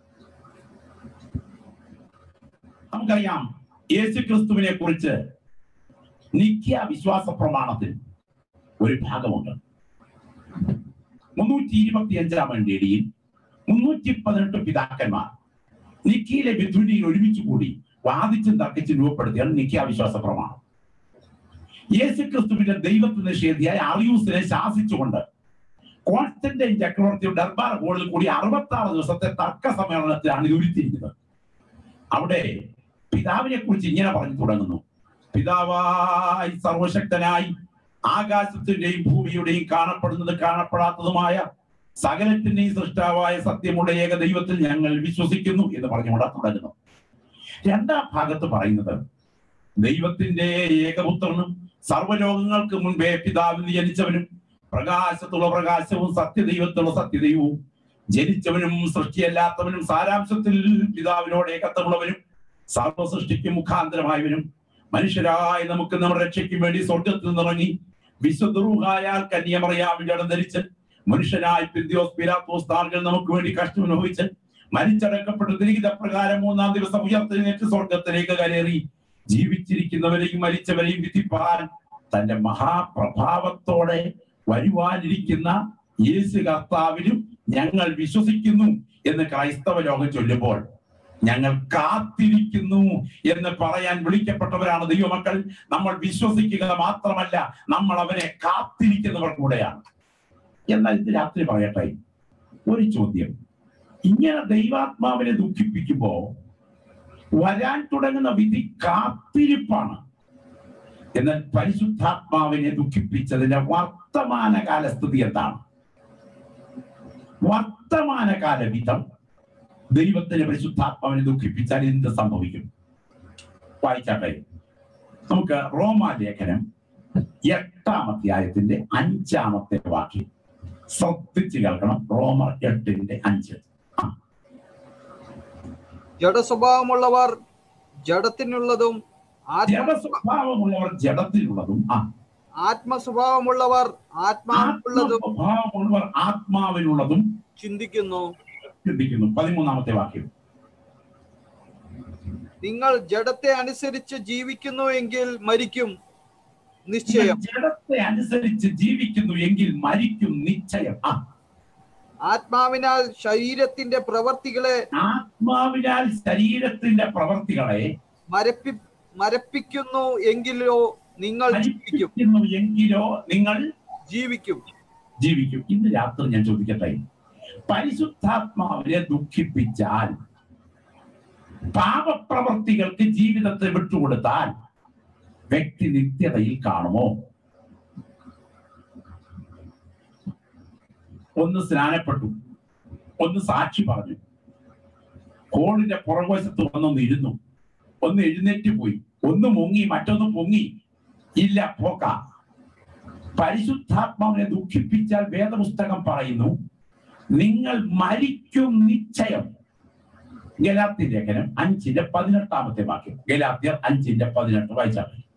നമുക്കറിയാം യേശു ക്രിസ്തുവിനെ കുറിച്ച് നിത്യ വിശ്വാസ പ്രമാണത്തിൽ ഒരു ഭാഗമുണ്ട് മുന്നൂറ്റി ഇരുപത്തി അഞ്ചാം വേണ്ടിയിൽ മുന്നൂറ്റി പതിനെട്ട് പിതാക്കന്മാർ നിക്കിയിലെ വിധുനിയിൽ ഒരുമിച്ച് കൂടി വാദിച്ചും തർക്കിച്ചും രൂപപ്പെടുത്തിയാണ് നിത്യ വിശ്വാസ പ്രമാണം യേശു ക്രിസ്തുവിന്റെ ദൈവത്തെ നിഷേധിയായ അറിയൂസിനെ ശാസിച്ചുകൊണ്ട് കോൺസ്റ്റന്റൈൻ ചക്രവർത്തിയുടെ ദർബാർ ഹോളിൽ കൂടി അറുപത്തി ആറ് ദിവസത്തെ തർക്ക സമ്മേളനത്തിലാണ് ഇത് ഉരുത്തിരിക്കുന്നത് അവിടെ പിതാവിനെ കുറിച്ച് ഇങ്ങനെ പറഞ്ഞു തുടങ്ങുന്നു പിതാവായി സർവശക്തനായി ആകാശത്തിന്റെയും ഭൂമിയുടെയും കാണപ്പെടുന്നത് കാണപ്പെടാത്തതുമായ സകലത്തിന്റെയും സൃഷ്ടാവായ സത്യമുള്ള ഏക ദൈവത്തിൽ ഞങ്ങൾ വിശ്വസിക്കുന്നു എന്ന് പറഞ്ഞുകൊണ്ട് തുടങ്ങുന്നു രണ്ടാം ഭാഗത്ത് പറയുന്നത് ദൈവത്തിന്റെ ഏകപുത്രനും സർവ്വലോകങ്ങൾക്ക് മുൻപേ പിതാവിന് ജനിച്ചവനും പ്രകാശത്തുള്ള പ്രകാശവും സത്യദൈവത്തുള്ള സത്യദൈവവും ജനിച്ചവനും സൃഷ്ടിയല്ലാത്തവനും സാരാംശത്തിൽ പിതാവിനോട് ഏകത്വമുള്ളവനും സർവസൃഷ്ടിക്ക് മുഖാന്തരമായവനും മനുഷ്യരായ നമുക്ക് നമ്മുടെ രക്ഷയ്ക്കും വേണ്ടി സ്വർഗത്തിൽ നിന്നിറങ്ങി വിശുദ്ധറുഹായാൽ കന്യമറിയാമിന്റെ ഇടം ധരിച്ച് മനുഷ്യനായി പിന്തിയോസ് പിലാത്തോസ് താളുകൾ നമുക്ക് വേണ്ടി കഷ്ടം അനുഭവിച്ച് മരിച്ചടക്കപ്പെട്ട് തിരികിത പ്രകാരം മൂന്നാം ദിവസം ഉയർത്തെഴുന്നേറ്റ് സ്വർഗത്തിലേക്ക് കരേറി ജീവിച്ചിരിക്കുന്നവരെയും മരിച്ചവരെയും വിധിപ്പാൻ തന്റെ മഹാപ്രഭാവത്തോടെ വരുവാനിരിക്കുന്ന യേശു കർത്താവിലും ഞങ്ങൾ വിശ്വസിക്കുന്നു എന്ന് ക്രൈസ്തവ ലോകം ചൊല്ലുമ്പോൾ ഞങ്ങൾ കാത്തിരിക്കുന്നു എന്ന് പറയാൻ വിളിക്കപ്പെട്ടവരാണ് ദൈവമക്കൾ നമ്മൾ വിശ്വസിക്കുക മാത്രമല്ല നമ്മൾ അവനെ കാത്തിരിക്കുന്നവർ കൂടെയാണ് എന്നാൽ ഇത് രാത്രി പറയട്ടെ ഒരു ചോദ്യം ഇങ്ങനെ ദൈവാത്മാവിനെ ദുഃഖിപ്പിക്കുമ്പോ വരാൻ തുടങ്ങുന്ന വിധി കാത്തിരിപ്പാണ് എന്നാൽ പരിശുദ്ധാത്മാവിനെ ദുഃഖിപ്പിച്ചതിന്റെ വർത്തമാനകാല സ്ഥിതി എന്താണ് വർത്തമാനകാല വിധം ദൈവത്തിന് പരിശുദ്ധാത്മാവിനെ ദുഃഖിപ്പിച്ചാൽ എന്ത് സംഭവിക്കും വായിച്ചാട്ടെ നമുക്ക് റോമാലേഖനം എട്ടാം അധ്യായത്തിന്റെ അഞ്ചാമത്തെ വാക്യം ശ്രദ്ധിച്ച് കേൾക്കണം റോമർ എട്ടിന്റെ അഞ്ച് ജഡസ്വഭാവമുള്ളവർ ജഡത്തിനുള്ളതും ആത്മ ജഡസ്വഭാവമുള്ളവർ ജഡത്തിലുള്ളതും ആ ആത്മസ്വഭാവമുള്ളവർ ആത്മാവുള്ളതും ആത്മസ്വഭാവമുള്ളവർ ആത്മാവിനുള്ളതും ചിന്തിക്കുന്നു ചിന്തിക്കുന്നു പതിമൂന്നാമത്തെ വാക്യം നിങ്ങൾ ജഡത്തെ അനുസരിച്ച് ജീവിക്കുന്നു എങ്കിൽ മരിക്കും നിങ്ങൾ നിശ്ചയം ജഡത്തെ അനുസരിച്ച് ജീവിക്കുന്നു എങ്കിൽ മരിക്കും നിശ്ചയം ആ ആത്മാവിനാൽ ശരീരത്തിന്റെ പ്രവർത്തികളെ ആത്മാവിനാൽ ശരീരത്തിന്റെ പ്രവർത്തികളെ മരപ്പി മരപ്പിക്കുന്നു എങ്കിലോ നിങ്ങൾ ജീവിക്കും മരിപ്പിക്കുന്നു എങ്കിലോ നിങ്ങൾ ജീവിക്കും ജീവിക്കും ഇന്ന് രാത്രി ഞാൻ ചോദിക്കട്ടെ പരിശുദ്ധാത്മാവിനെ ദുഃഖിപ്പിച്ചാൽ പാപപ്രവർത്തികൾക്ക് ജീവിതത്തെ വിട്ടുകൊടുത്താൽ വ്യക്തി നിത്യതയിൽ കാണുമോ ഒന്ന് സ്നാനപ്പെട്ടു ഒന്ന് സാക്ഷി പറഞ്ഞു ഹോളിന്റെ പുറകുവശത്ത് വന്നൊന്ന് ഇരുന്നു ഒന്ന് എഴുന്നേറ്റ് പോയി ഒന്ന് മുങ്ങി മറ്റൊന്ന് പൊങ്ങി ഇല്ല പോക്ക പരിശുദ്ധാത്മാവിനെ ദുഃഖിപ്പിച്ചാൽ വേദപുസ്തകം പറയുന്നു നിങ്ങൾ മരിക്കും നിശ്ചയം ഗലാത്യ ലേഖനം അഞ്ചിന്റെ പതിനെട്ടാമത്തെ വാക്യം ഗലാത്യർ അഞ്ചിന്റെ പതിനെട്ട് വായിച്ചാൽ മതി.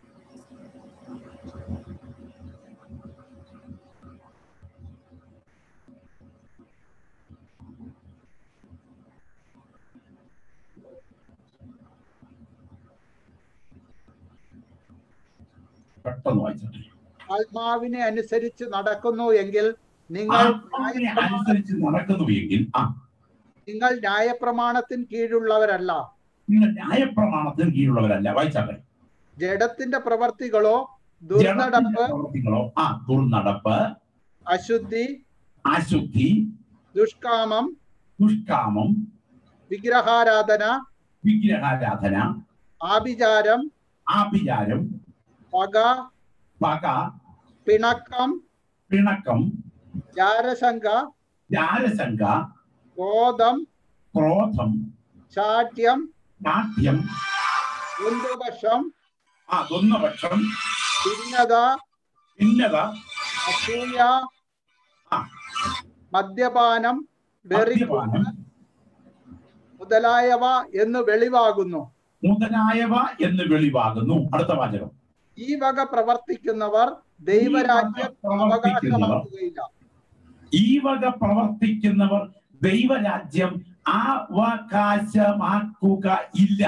പെട്ടെന്ന് വായിച്ചാൽ മതി. ആത്മാവിനെ അനുസരിച്ച് നടക്കുന്നു എങ്കിൽ നിങ്ങൾ ആത്മാവിനെ അനുസരിച്ച് നടക്കുന്നു എങ്കിൽ ആ നിങ്ങൾ ന്യായപ്രമാണത്തിന് കീഴുള്ളവരല്ല നിങ്ങൾ ന്യായപ്രമാണത്തിന് കീഴുള്ളവരല്ല വായിച്ചാൽ മതി. ജഡത്തിന്റെ പ്രവർത്തികളോ ജഡത്തിന്റെ ദുർനടപ്പ് പ്രവൃത്തികളോ ആ ദുർനടപ്പ് അശുദ്ധി അശുദ്ധി ദുഷ്കാമം ദുഷ്കാമം വിഗ്രഹാരാധന വിഗ്രഹാരാധന ആഭിചാരം ആഭിചാരം പക പക പിണക്കം പിണക്കം ജാരശങ്ക ജാരശങ്ക ക്രോധം ക്രോധം ശാഠ്യം നാട്യം ബന്ധുപക്ഷം ആ തൊന്നപക്ഷം ഭിന്നത ഭിന്നത അസൂയ ആ മദ്യപാനം വെറി മദ്യപാനം മുതലായവ എന്ന് വെളിവാകുന്നു മുതലായവ എന്ന് വെളിവാകുന്നു അടുത്ത വാചകം ഈ വക പ്രവർത്തിക്കുന്നവർ ദൈവരാജ്യം അവകാശമാക്കുകയില്ല ഈ വക പ്രവർത്തിക്കുന്നവർ ദൈവരാജ്യം അവകാശമാക്കുക ഇല്ല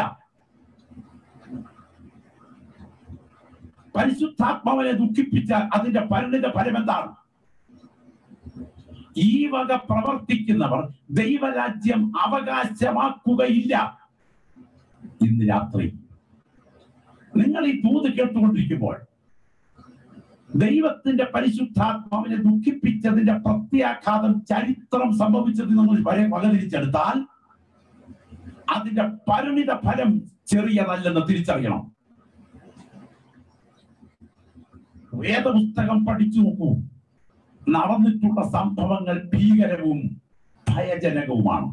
പരിശുദ്ധാത്മാവിനെ ദുഃഖിപ്പിച്ചാൽ അതിന്റെ പരിണിത ഫലം എന്താണ് ഈ വക പ്രവർത്തിക്കുന്നവർ ദൈവരാജ്യം അവകാശമാക്കുകയില്ല ഇന്ന് രാത്രി നിങ്ങൾ ഈ തൂത് കേട്ടുകൊണ്ടിരിക്കുമ്പോൾ ദൈവത്തിന്റെ പരിശുദ്ധാത്മാവിനെ ദുഃഖിപ്പിച്ചതിന്റെ പ്രത്യാഘാതം ചരിത്രം സംഭവിച്ചത് നമ്മൾ വരെ വകതിരിച്ചെടുത്താൽ അതിന്റെ പരിണിത ഫലം ചെറിയതല്ലെന്ന് തിരിച്ചറിയണം വേദപുസ്തകം പഠിച്ചു നോക്കൂ നടന്നിട്ടുള്ള സംഭവങ്ങൾ ഭീകരവും ഭയജനകവുമാണ്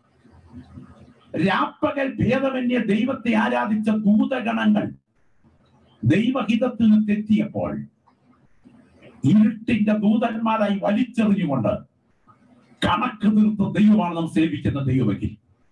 രാപ്പകൽ ഭേദമന്യ ദൈവത്തെ ആരാധിച്ച ദൂതഗണങ്ങൾ ദൈവഹിതത്തിൽ നിന്ന് തെറ്റിയപ്പോൾ ഇരുട്ടിന്റെ ദൂതന്മാരായി വലിച്ചെറിഞ്ഞുകൊണ്ട് കണക്ക് തീർത്ത് ദൈവമാണ് നാം സേവിക്കുന്ന ദൈവമെങ്കിൽ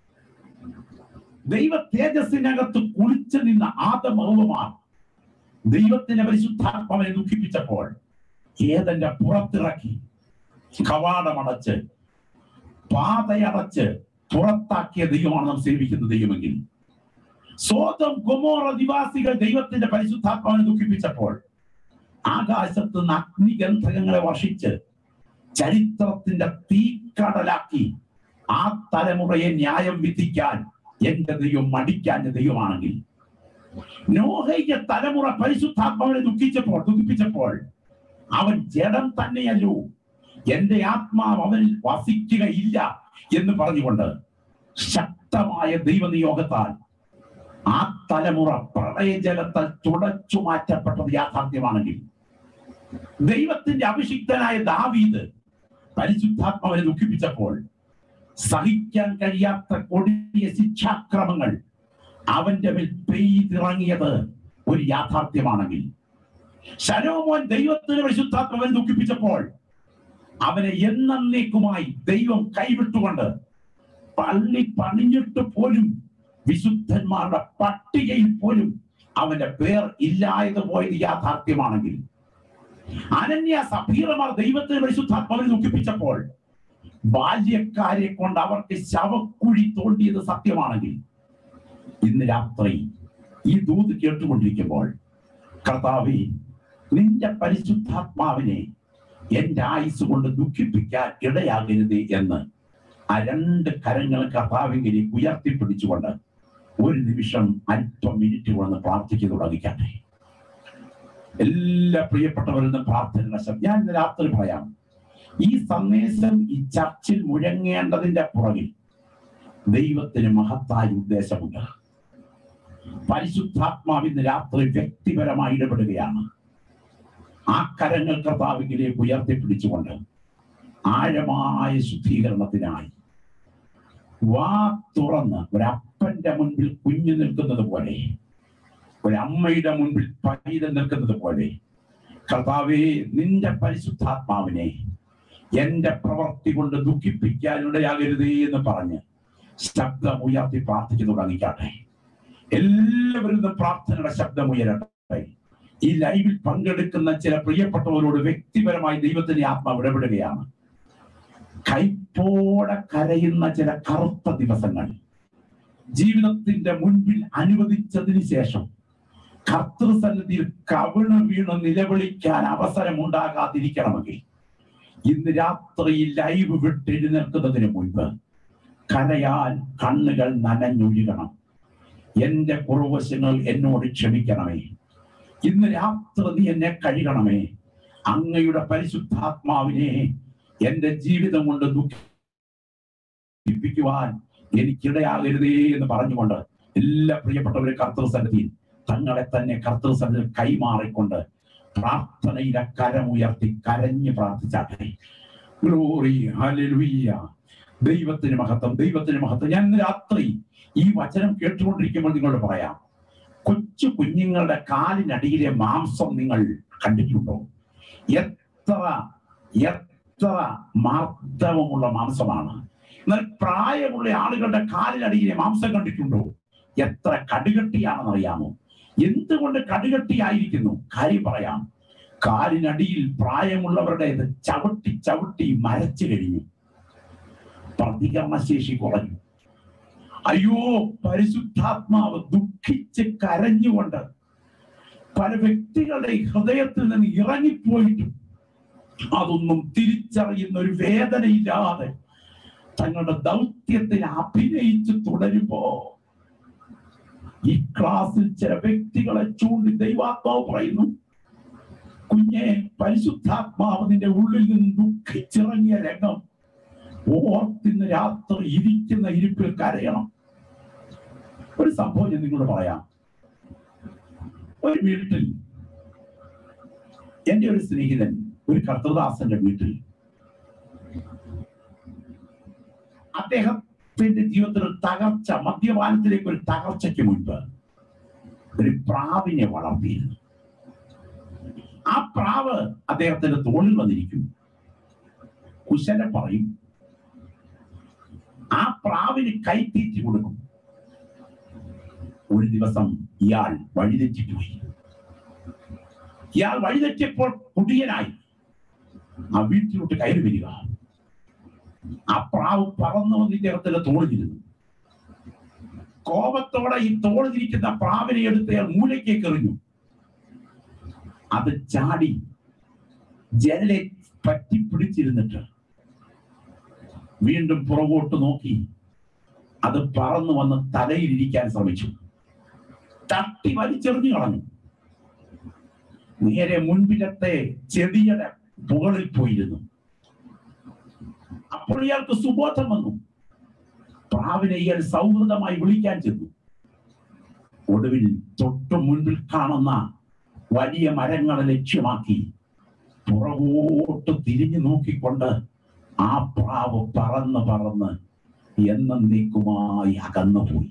ദൈവ തേജസ്സിനകത്ത് കുളിച്ചു നിന്ന ആദമൗവമാർ ദൈവത്തിന്റെ പരിശുദ്ധാത്മാവിനെ ദുഃഖിപ്പിച്ചപ്പോൾ ഏതന്റെ പുറത്തിറക്കി കവാടമടച്ച് പാതയടച്ച് പുറത്താക്കിയ ദൈവമാണ് നാം സേവിക്കുന്ന ദൈവമെങ്കിൽ സ്വന്തം ഗൊമോറ നിവാസികൾ ദൈവത്തിന്റെ പരിശുദ്ധാത്മാവിനെ ദുഃഖിപ്പിച്ചപ്പോൾ ആകാശത്ത് നിന്ന് അഗ്നിഗന്ധകങ്ങളെ വർഷിച്ച് ചരിത്രത്തിന്റെ തീക്കടലാക്കി ആ തലമുറയെ ന്യായം വിധിക്കാൻ എന്റെ ദൈവം മടിക്കാന്റെ ദൈവമാണെങ്കിൽ നോഹയ്ക്ക് തലമുറ പരിശുദ്ധാത്മാവിനെ ദുഃഖിച്ചപ്പോൾ ദുഃഖിപ്പിച്ചപ്പോൾ അവൻ ജഡം തന്നെയല്ലോ എന്റെ ആത്മാവ് അവനിൽ വസിക്കുകയില്ല എന്ന് പറഞ്ഞുകൊണ്ട് ശക്തമായ ദൈവനിയോഗത്താൽ ആ തലമുറ പ്രളയജലത്താൽ തുടച്ചു മാറ്റപ്പെട്ടത് യാഥാർത്ഥ്യമാണെങ്കിൽ ദൈവത്തിന്റെ അഭിഷിക്തനായ ദാവീദ് പരിശുദ്ധാത്മാവിനെ ദുഃഖിപ്പിച്ചപ്പോൾ സഹിക്കാൻ കഴിയാത്ത കൊടിയ ശിക്ഷാക്രമങ്ങൾ അവന്റെ മേൽ പെയ്തിറങ്ങിയത് ഒരു യാഥാർത്ഥ്യമാണെങ്കിൽ ശലോമോൻ ദൈവത്തിന് പരിശുദ്ധാത്മാവിനെ ദുഃഖിപ്പിച്ചപ്പോൾ അവനെ എന്നേക്കുമായി ദൈവം കൈവിട്ടുകൊണ്ട് പള്ളി പണിഞ്ഞിട്ട് പോലും വിശുദ്ധന്മാരുടെ പട്ടികയിൽ പോലും അവന്റെ പേർ ഇല്ലായത് പോയത് യാഥാർത്ഥ്യമാണെങ്കിൽ അനന്യ സഭീറമാർ ദൈവത്തിന് പരിശുദ്ധാത്മാവിനെ ദുഃഖിപ്പിച്ചപ്പോൾ ബാല്യക്കാരെ കൊണ്ട് അവർക്ക് ശവക്കുഴി തോണ്ടിയത് സത്യമാണെങ്കിൽ ഇന്ന് രാത്രി ഈ ദൂത് കേട്ടുകൊണ്ടിരിക്കുമ്പോൾ കർത്താവെ നിന്റെ പരിശുദ്ധാത്മാവിനെ എന്റെ ആയുസ് കൊണ്ട് ദുഃഖിപ്പിക്കാൻ ഇടയാകരുത് എന്ന് ആ രണ്ട് കരങ്ങൾ കർത്താവിലേക്ക് ഉയർത്തിപ്പിടിച്ചുകൊണ്ട് ഒരു നിമിഷം അല്പം മിനിറ്റ് കൊണ്ട് പ്രാർത്ഥിച്ചു തുടങ്ങിക്കട്ടെ എല്ലാ പ്രിയപ്പെട്ടവരിൽ പ്രാർത്ഥന ശബ്ദം ഞാൻ ഇന്ന് രാത്രി പറയാം ഈ സന്ദേശം ഈ ചർച്ചിൽ മുഴങ്ങേണ്ടതിന്റെ പുറകിൽ ദൈവത്തിന് മഹത്തായ ഉദ്ദേശമുണ്ട് പരിശുദ്ധാത്മാവിന്ന് രാത്രി വ്യക്തിപരമായി ഇടപെടുകയാണ് ആ കരങ്ങൾ കർത്താവിലേക്ക് ഉയർത്തിപ്പിടിച്ചുകൊണ്ട് ആഴമായ ശുദ്ധീകരണത്തിനായി വാ തുറന്ന് ഒരപ്പന്റെ മുൻപിൽ കുഞ്ഞു നിൽക്കുന്നത് പോലെ ഒരമ്മയുടെ മുൻപിൽ പൈതൽ നിൽക്കുന്നത് പോലെ കർത്താവേ നിന്റെ പരിശുദ്ധാത്മാവിനെ എന്റെ പ്രവൃത്തി കൊണ്ട് ദുഃഖിപ്പിക്കാനിടയാകരുതേ എന്ന് പറഞ്ഞ് ശബ്ദം ഉയർത്തി പ്രാർത്ഥിച്ചു തുടങ്ങിക്കാട്ടെ എല്ലാവരും ഇന്ന് പ്രാർത്ഥനയുടെ ശബ്ദം ഉയരട്ടെ ഈ ലൈവിൽ പങ്കെടുക്കുന്ന ചില പ്രിയപ്പെട്ടവരോട് വ്യക്തിപരമായി ദൈവത്തിന്റെ ആത്മാവ് ഇടപെടുകയാണ് കൈപ്പോടെ കരയുന്ന ചില കറുത്ത ദിവസങ്ങൾ ജീവിതത്തിന്റെ മുൻപിൽ അനുവദിച്ചതിന് ശേഷം കർത്തൃസന്നിധിയിൽ കവിണ് വീണ് നിലവിളിക്കാൻ അവസരം ഉണ്ടാകാതിരിക്കണമെങ്കിൽ ഇന്ന് രാത്രി ലൈവ് വിട്ടെഴുന്നേൽക്കുന്നതിന് മുൻപ് കരയാൻ കണ്ണുകൾ നനഞ്ഞൊഴുകണം എന്റെ കുറവശങ്ങൾ എന്നോട് ക്ഷമിക്കണമേ ഇന്ന് രാത്രി നീ എന്നെ കഴുകണമേ അങ്ങയുടെ പരിശുദ്ധാത്മാവിനെ എന്റെ ജീവിതം കൊണ്ട് ദുഃഖിപ്പിക്കുവാൻ എനിക്കിടയാകരുതേ എന്ന് പറഞ്ഞുകൊണ്ട് എല്ലാ പ്രിയപ്പെട്ടവരെ കർത്തൃസന്നിധിയിൽ തങ്ങളെ തന്നെ കർത്തൃസന്നിധിയിൽ കൈമാറിക്കൊണ്ട് പ്രാർത്ഥനയിലെ കരമുയർത്തി കരഞ്ഞ് പ്രാർത്ഥിച്ചാട്ടെ ഗ്ലോറി ഹല്ലേലൂയ ദൈവത്തിന് മഹത്വം ദൈവത്തിന് മഹത്വം ഞാൻ ഇന്ന് രാത്രി ഈ വചനം കേട്ടുകൊണ്ടിരിക്കുമ്പോൾ നിങ്ങളോട് പറയാം കൊച്ചു കുഞ്ഞുങ്ങളുടെ കാലിനടിയിലെ മാംസം നിങ്ങൾ കണ്ടിട്ടുണ്ടോ എത്ര എത്ര മാർദ്ദവമുള്ള മാംസമാണ് എന്നാൽ പ്രായമുള്ള ആളുകളുടെ കാലിനടിയിലെ മാംസം കണ്ടിട്ടുണ്ടോ എത്ര കടുകട്ടിയാണെന്ന് അറിയാമോ എന്തുകൊണ്ട് കടുകട്ടിയായിരിക്കുന്നു കാര്യം പറയാം കാലിനടിയിൽ പ്രായമുള്ളവരുടെ ഇത് ചവിട്ടി ചവിട്ടി മരച്ചു കഴിഞ്ഞു പ്രതികരണശേഷി കുറഞ്ഞു അയ്യോ പരിശുദ്ധാത്മാവ് ദുഃഖിച്ച് കരഞ്ഞുകൊണ്ട് പല വ്യക്തികളുടെ ഹൃദയത്തിൽ നിന്ന് ഇറങ്ങിപ്പോയിട്ടും അതൊന്നും തിരിച്ചറിയുന്ന ഒരു വേദനയില്ലാതെ തങ്ങളുടെ ദൗത്യത്തിൽ അഭിനയിച്ച് തുടരുമ്പോ ഈ ക്ലാസ്സിൽ ചില വ്യക്തികളെ ചൂണ്ടി ദൈവാത്മാവ് പറയുന്നു കുഞ്ഞെ പരിശുദ്ധാത്മാവ് നിന്റെ ഉള്ളിൽ നിന്ന് ദുഃഖിച്ചിറങ്ങിയ രംഗം ഓർത്തിന്ന് രാത്രി ഇരിക്കുന്ന ഇരിപ്പിൽ കരയണം ഒരു സംഭവം ഞാൻ നിങ്ങളോട് പറയാം ഒരു വീട്ടിൽ എന്റെ ഒരു സ്നേഹിതൻ ഒരു കർത്തദാസന്റെ വീട്ടിൽ അദ്ദേഹത്തിന്റെ ജീവിതത്തിൽ ഒരു തകർച്ച മദ്യപാനത്തിലേക്ക് ഒരു തകർച്ചയ്ക്ക് മുൻപ് ഒരു പ്രാവിനെ വളർത്തിയിരുന്നു ആ പ്രാവ് അദ്ദേഹത്തിന്റെ തോളിൽ വന്നിരിക്കും കുശലം പറയും ആ പ്രാവിന് കൈത്തീറ്റി കൊടുക്കും ഒരു ദിവസം ഇയാൾ വഴിതെറ്റിപ്പോയി ഇയാൾ വഴിതെറ്റിയപ്പോൾ കുടിയനായി ആ വീട്ടിലോട്ട് കയറി വരിക ആ പ്രാവ് പറന്നു വന്ന് ഇദ്ദേഹത്തിന്റെ തോളിലിരുന്നു കോപത്തോടെ ഈ തോളിലിരിക്കുന്ന പ്രാവിനെ എടുത്ത് അയാൾ മൂലയ്ക്കേക്ക് എറിഞ്ഞു അത് ചാടി ജനലെ പറ്റി പിടിച്ചിരുന്നിട്ട് വീണ്ടും പുറകോട്ട് നോക്കി അത് പറന്നു വന്ന് തലയിലിരിക്കാൻ ശ്രമിച്ചു തട്ടി വലിച്ചെറിഞ്ഞു കളഞ്ഞു നേരെ മുൻപിലത്തെ ചെടിയുടെ മുകളിൽ പോയിരുന്നു അപ്പോൾ ഇയാൾക്ക് സുബോധം വന്നു പ്രാവിനെ ഇയാൾ സൗഹൃദമായി വിളിക്കാൻ ചെന്നു ഒടുവിൽ തൊട്ടു മുൻപിൽ കാണുന്ന വലിയ മരങ്ങളെ ലക്ഷ്യമാക്കി പുറകോട്ട് തിരിഞ്ഞു നോക്കിക്കൊണ്ട് ആ പ്രാവ് പറന്ന് പറന്ന് എന്നേക്കുമായി അകന്നുപോയി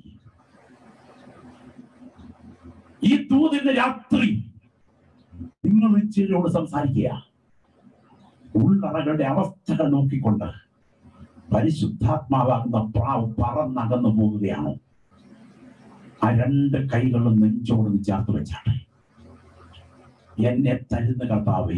ഈ ദൂതിന്റെ രാത്രി നിങ്ങൾ ചിലരോട് സംസാരിക്കുക ഉള്ളറകളുടെ അവസ്ഥകൾ നോക്കിക്കൊണ്ട് പരിശുദ്ധാത്മാവാകുന്ന പ്രാവ് പറന്നകന്നു പോവുകയാണോ ആ രണ്ട് കൈകളും നെഞ്ചോട് ചേർത്ത് വെച്ചാട്ടെ എന്നെ തരുന്ന കർത്താവേ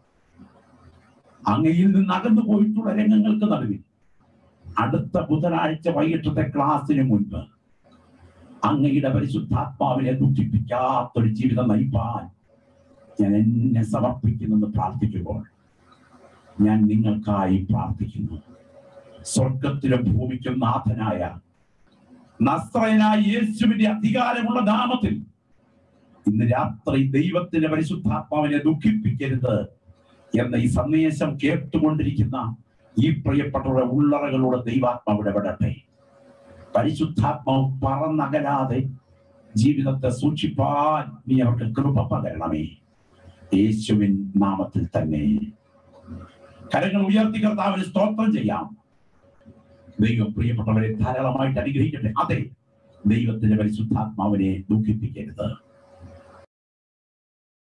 അങ്ങയിൽ നിന്ന് അകന്നു പോയിട്ടുള്ള രംഗങ്ങൾക്ക് നടുവിൽ അടുത്ത ബുധനാഴ്ച വൈകിട്ടത്തെ ക്ലാസ്സിന് മുൻപ് അങ്ങയുടെ പരിശുദ്ധാത്മാവിനെ ദുഃഖിപ്പിക്കാത്തൊരു ജീവിതം നയിപ്പാൻ ഞാൻ എന്നെ സമർപ്പിക്കുന്നെന്ന് പ്രാർത്ഥിക്കുമ്പോൾ ഞാൻ നിങ്ങൾക്കായി പ്രാർത്ഥിക്കുന്നു സ്വർഗത്തിലും ഭൂമിക്കും നാഥനായ നസ്രയനായ യേശുവിന്റെ അധികാരമുള്ള നാമത്തിൽ ഇന്ന് രാത്രി ദൈവത്തിന്റെ പരിശുദ്ധാത്മാവിനെ ദുഃഖിപ്പിക്കരുത് എന്ന ഈ സന്ദേശം കേട്ടുകൊണ്ടിരിക്കുന്ന ഈ പ്രിയപ്പെട്ടവരുടെ ഉള്ളറകളോട് ദൈവാത്മാവ് ഇടപെടട്ടെ പരിശുദ്ധാത്മാവ് പറന്നകലാതെ ജീവിതത്തെ സൂക്ഷിപ്പാൻ നീ അവർക്ക് കൃപ പകരണമേ യേശുവിൻ നാമത്തിൽ തന്നെ കരങ്ങൾ ഉയർത്തി കർത്താവിന് സ്തോത്രം ചെയ്യാം ദൈവം പ്രിയപ്പെട്ടവരെ ധാരാളമായിട്ട് അനുഗ്രഹിക്കട്ടെ അതെ ദൈവത്തിന്റെ പരിശുദ്ധാത്മാവിനെ ദുഃഖിപ്പിക്കരുത്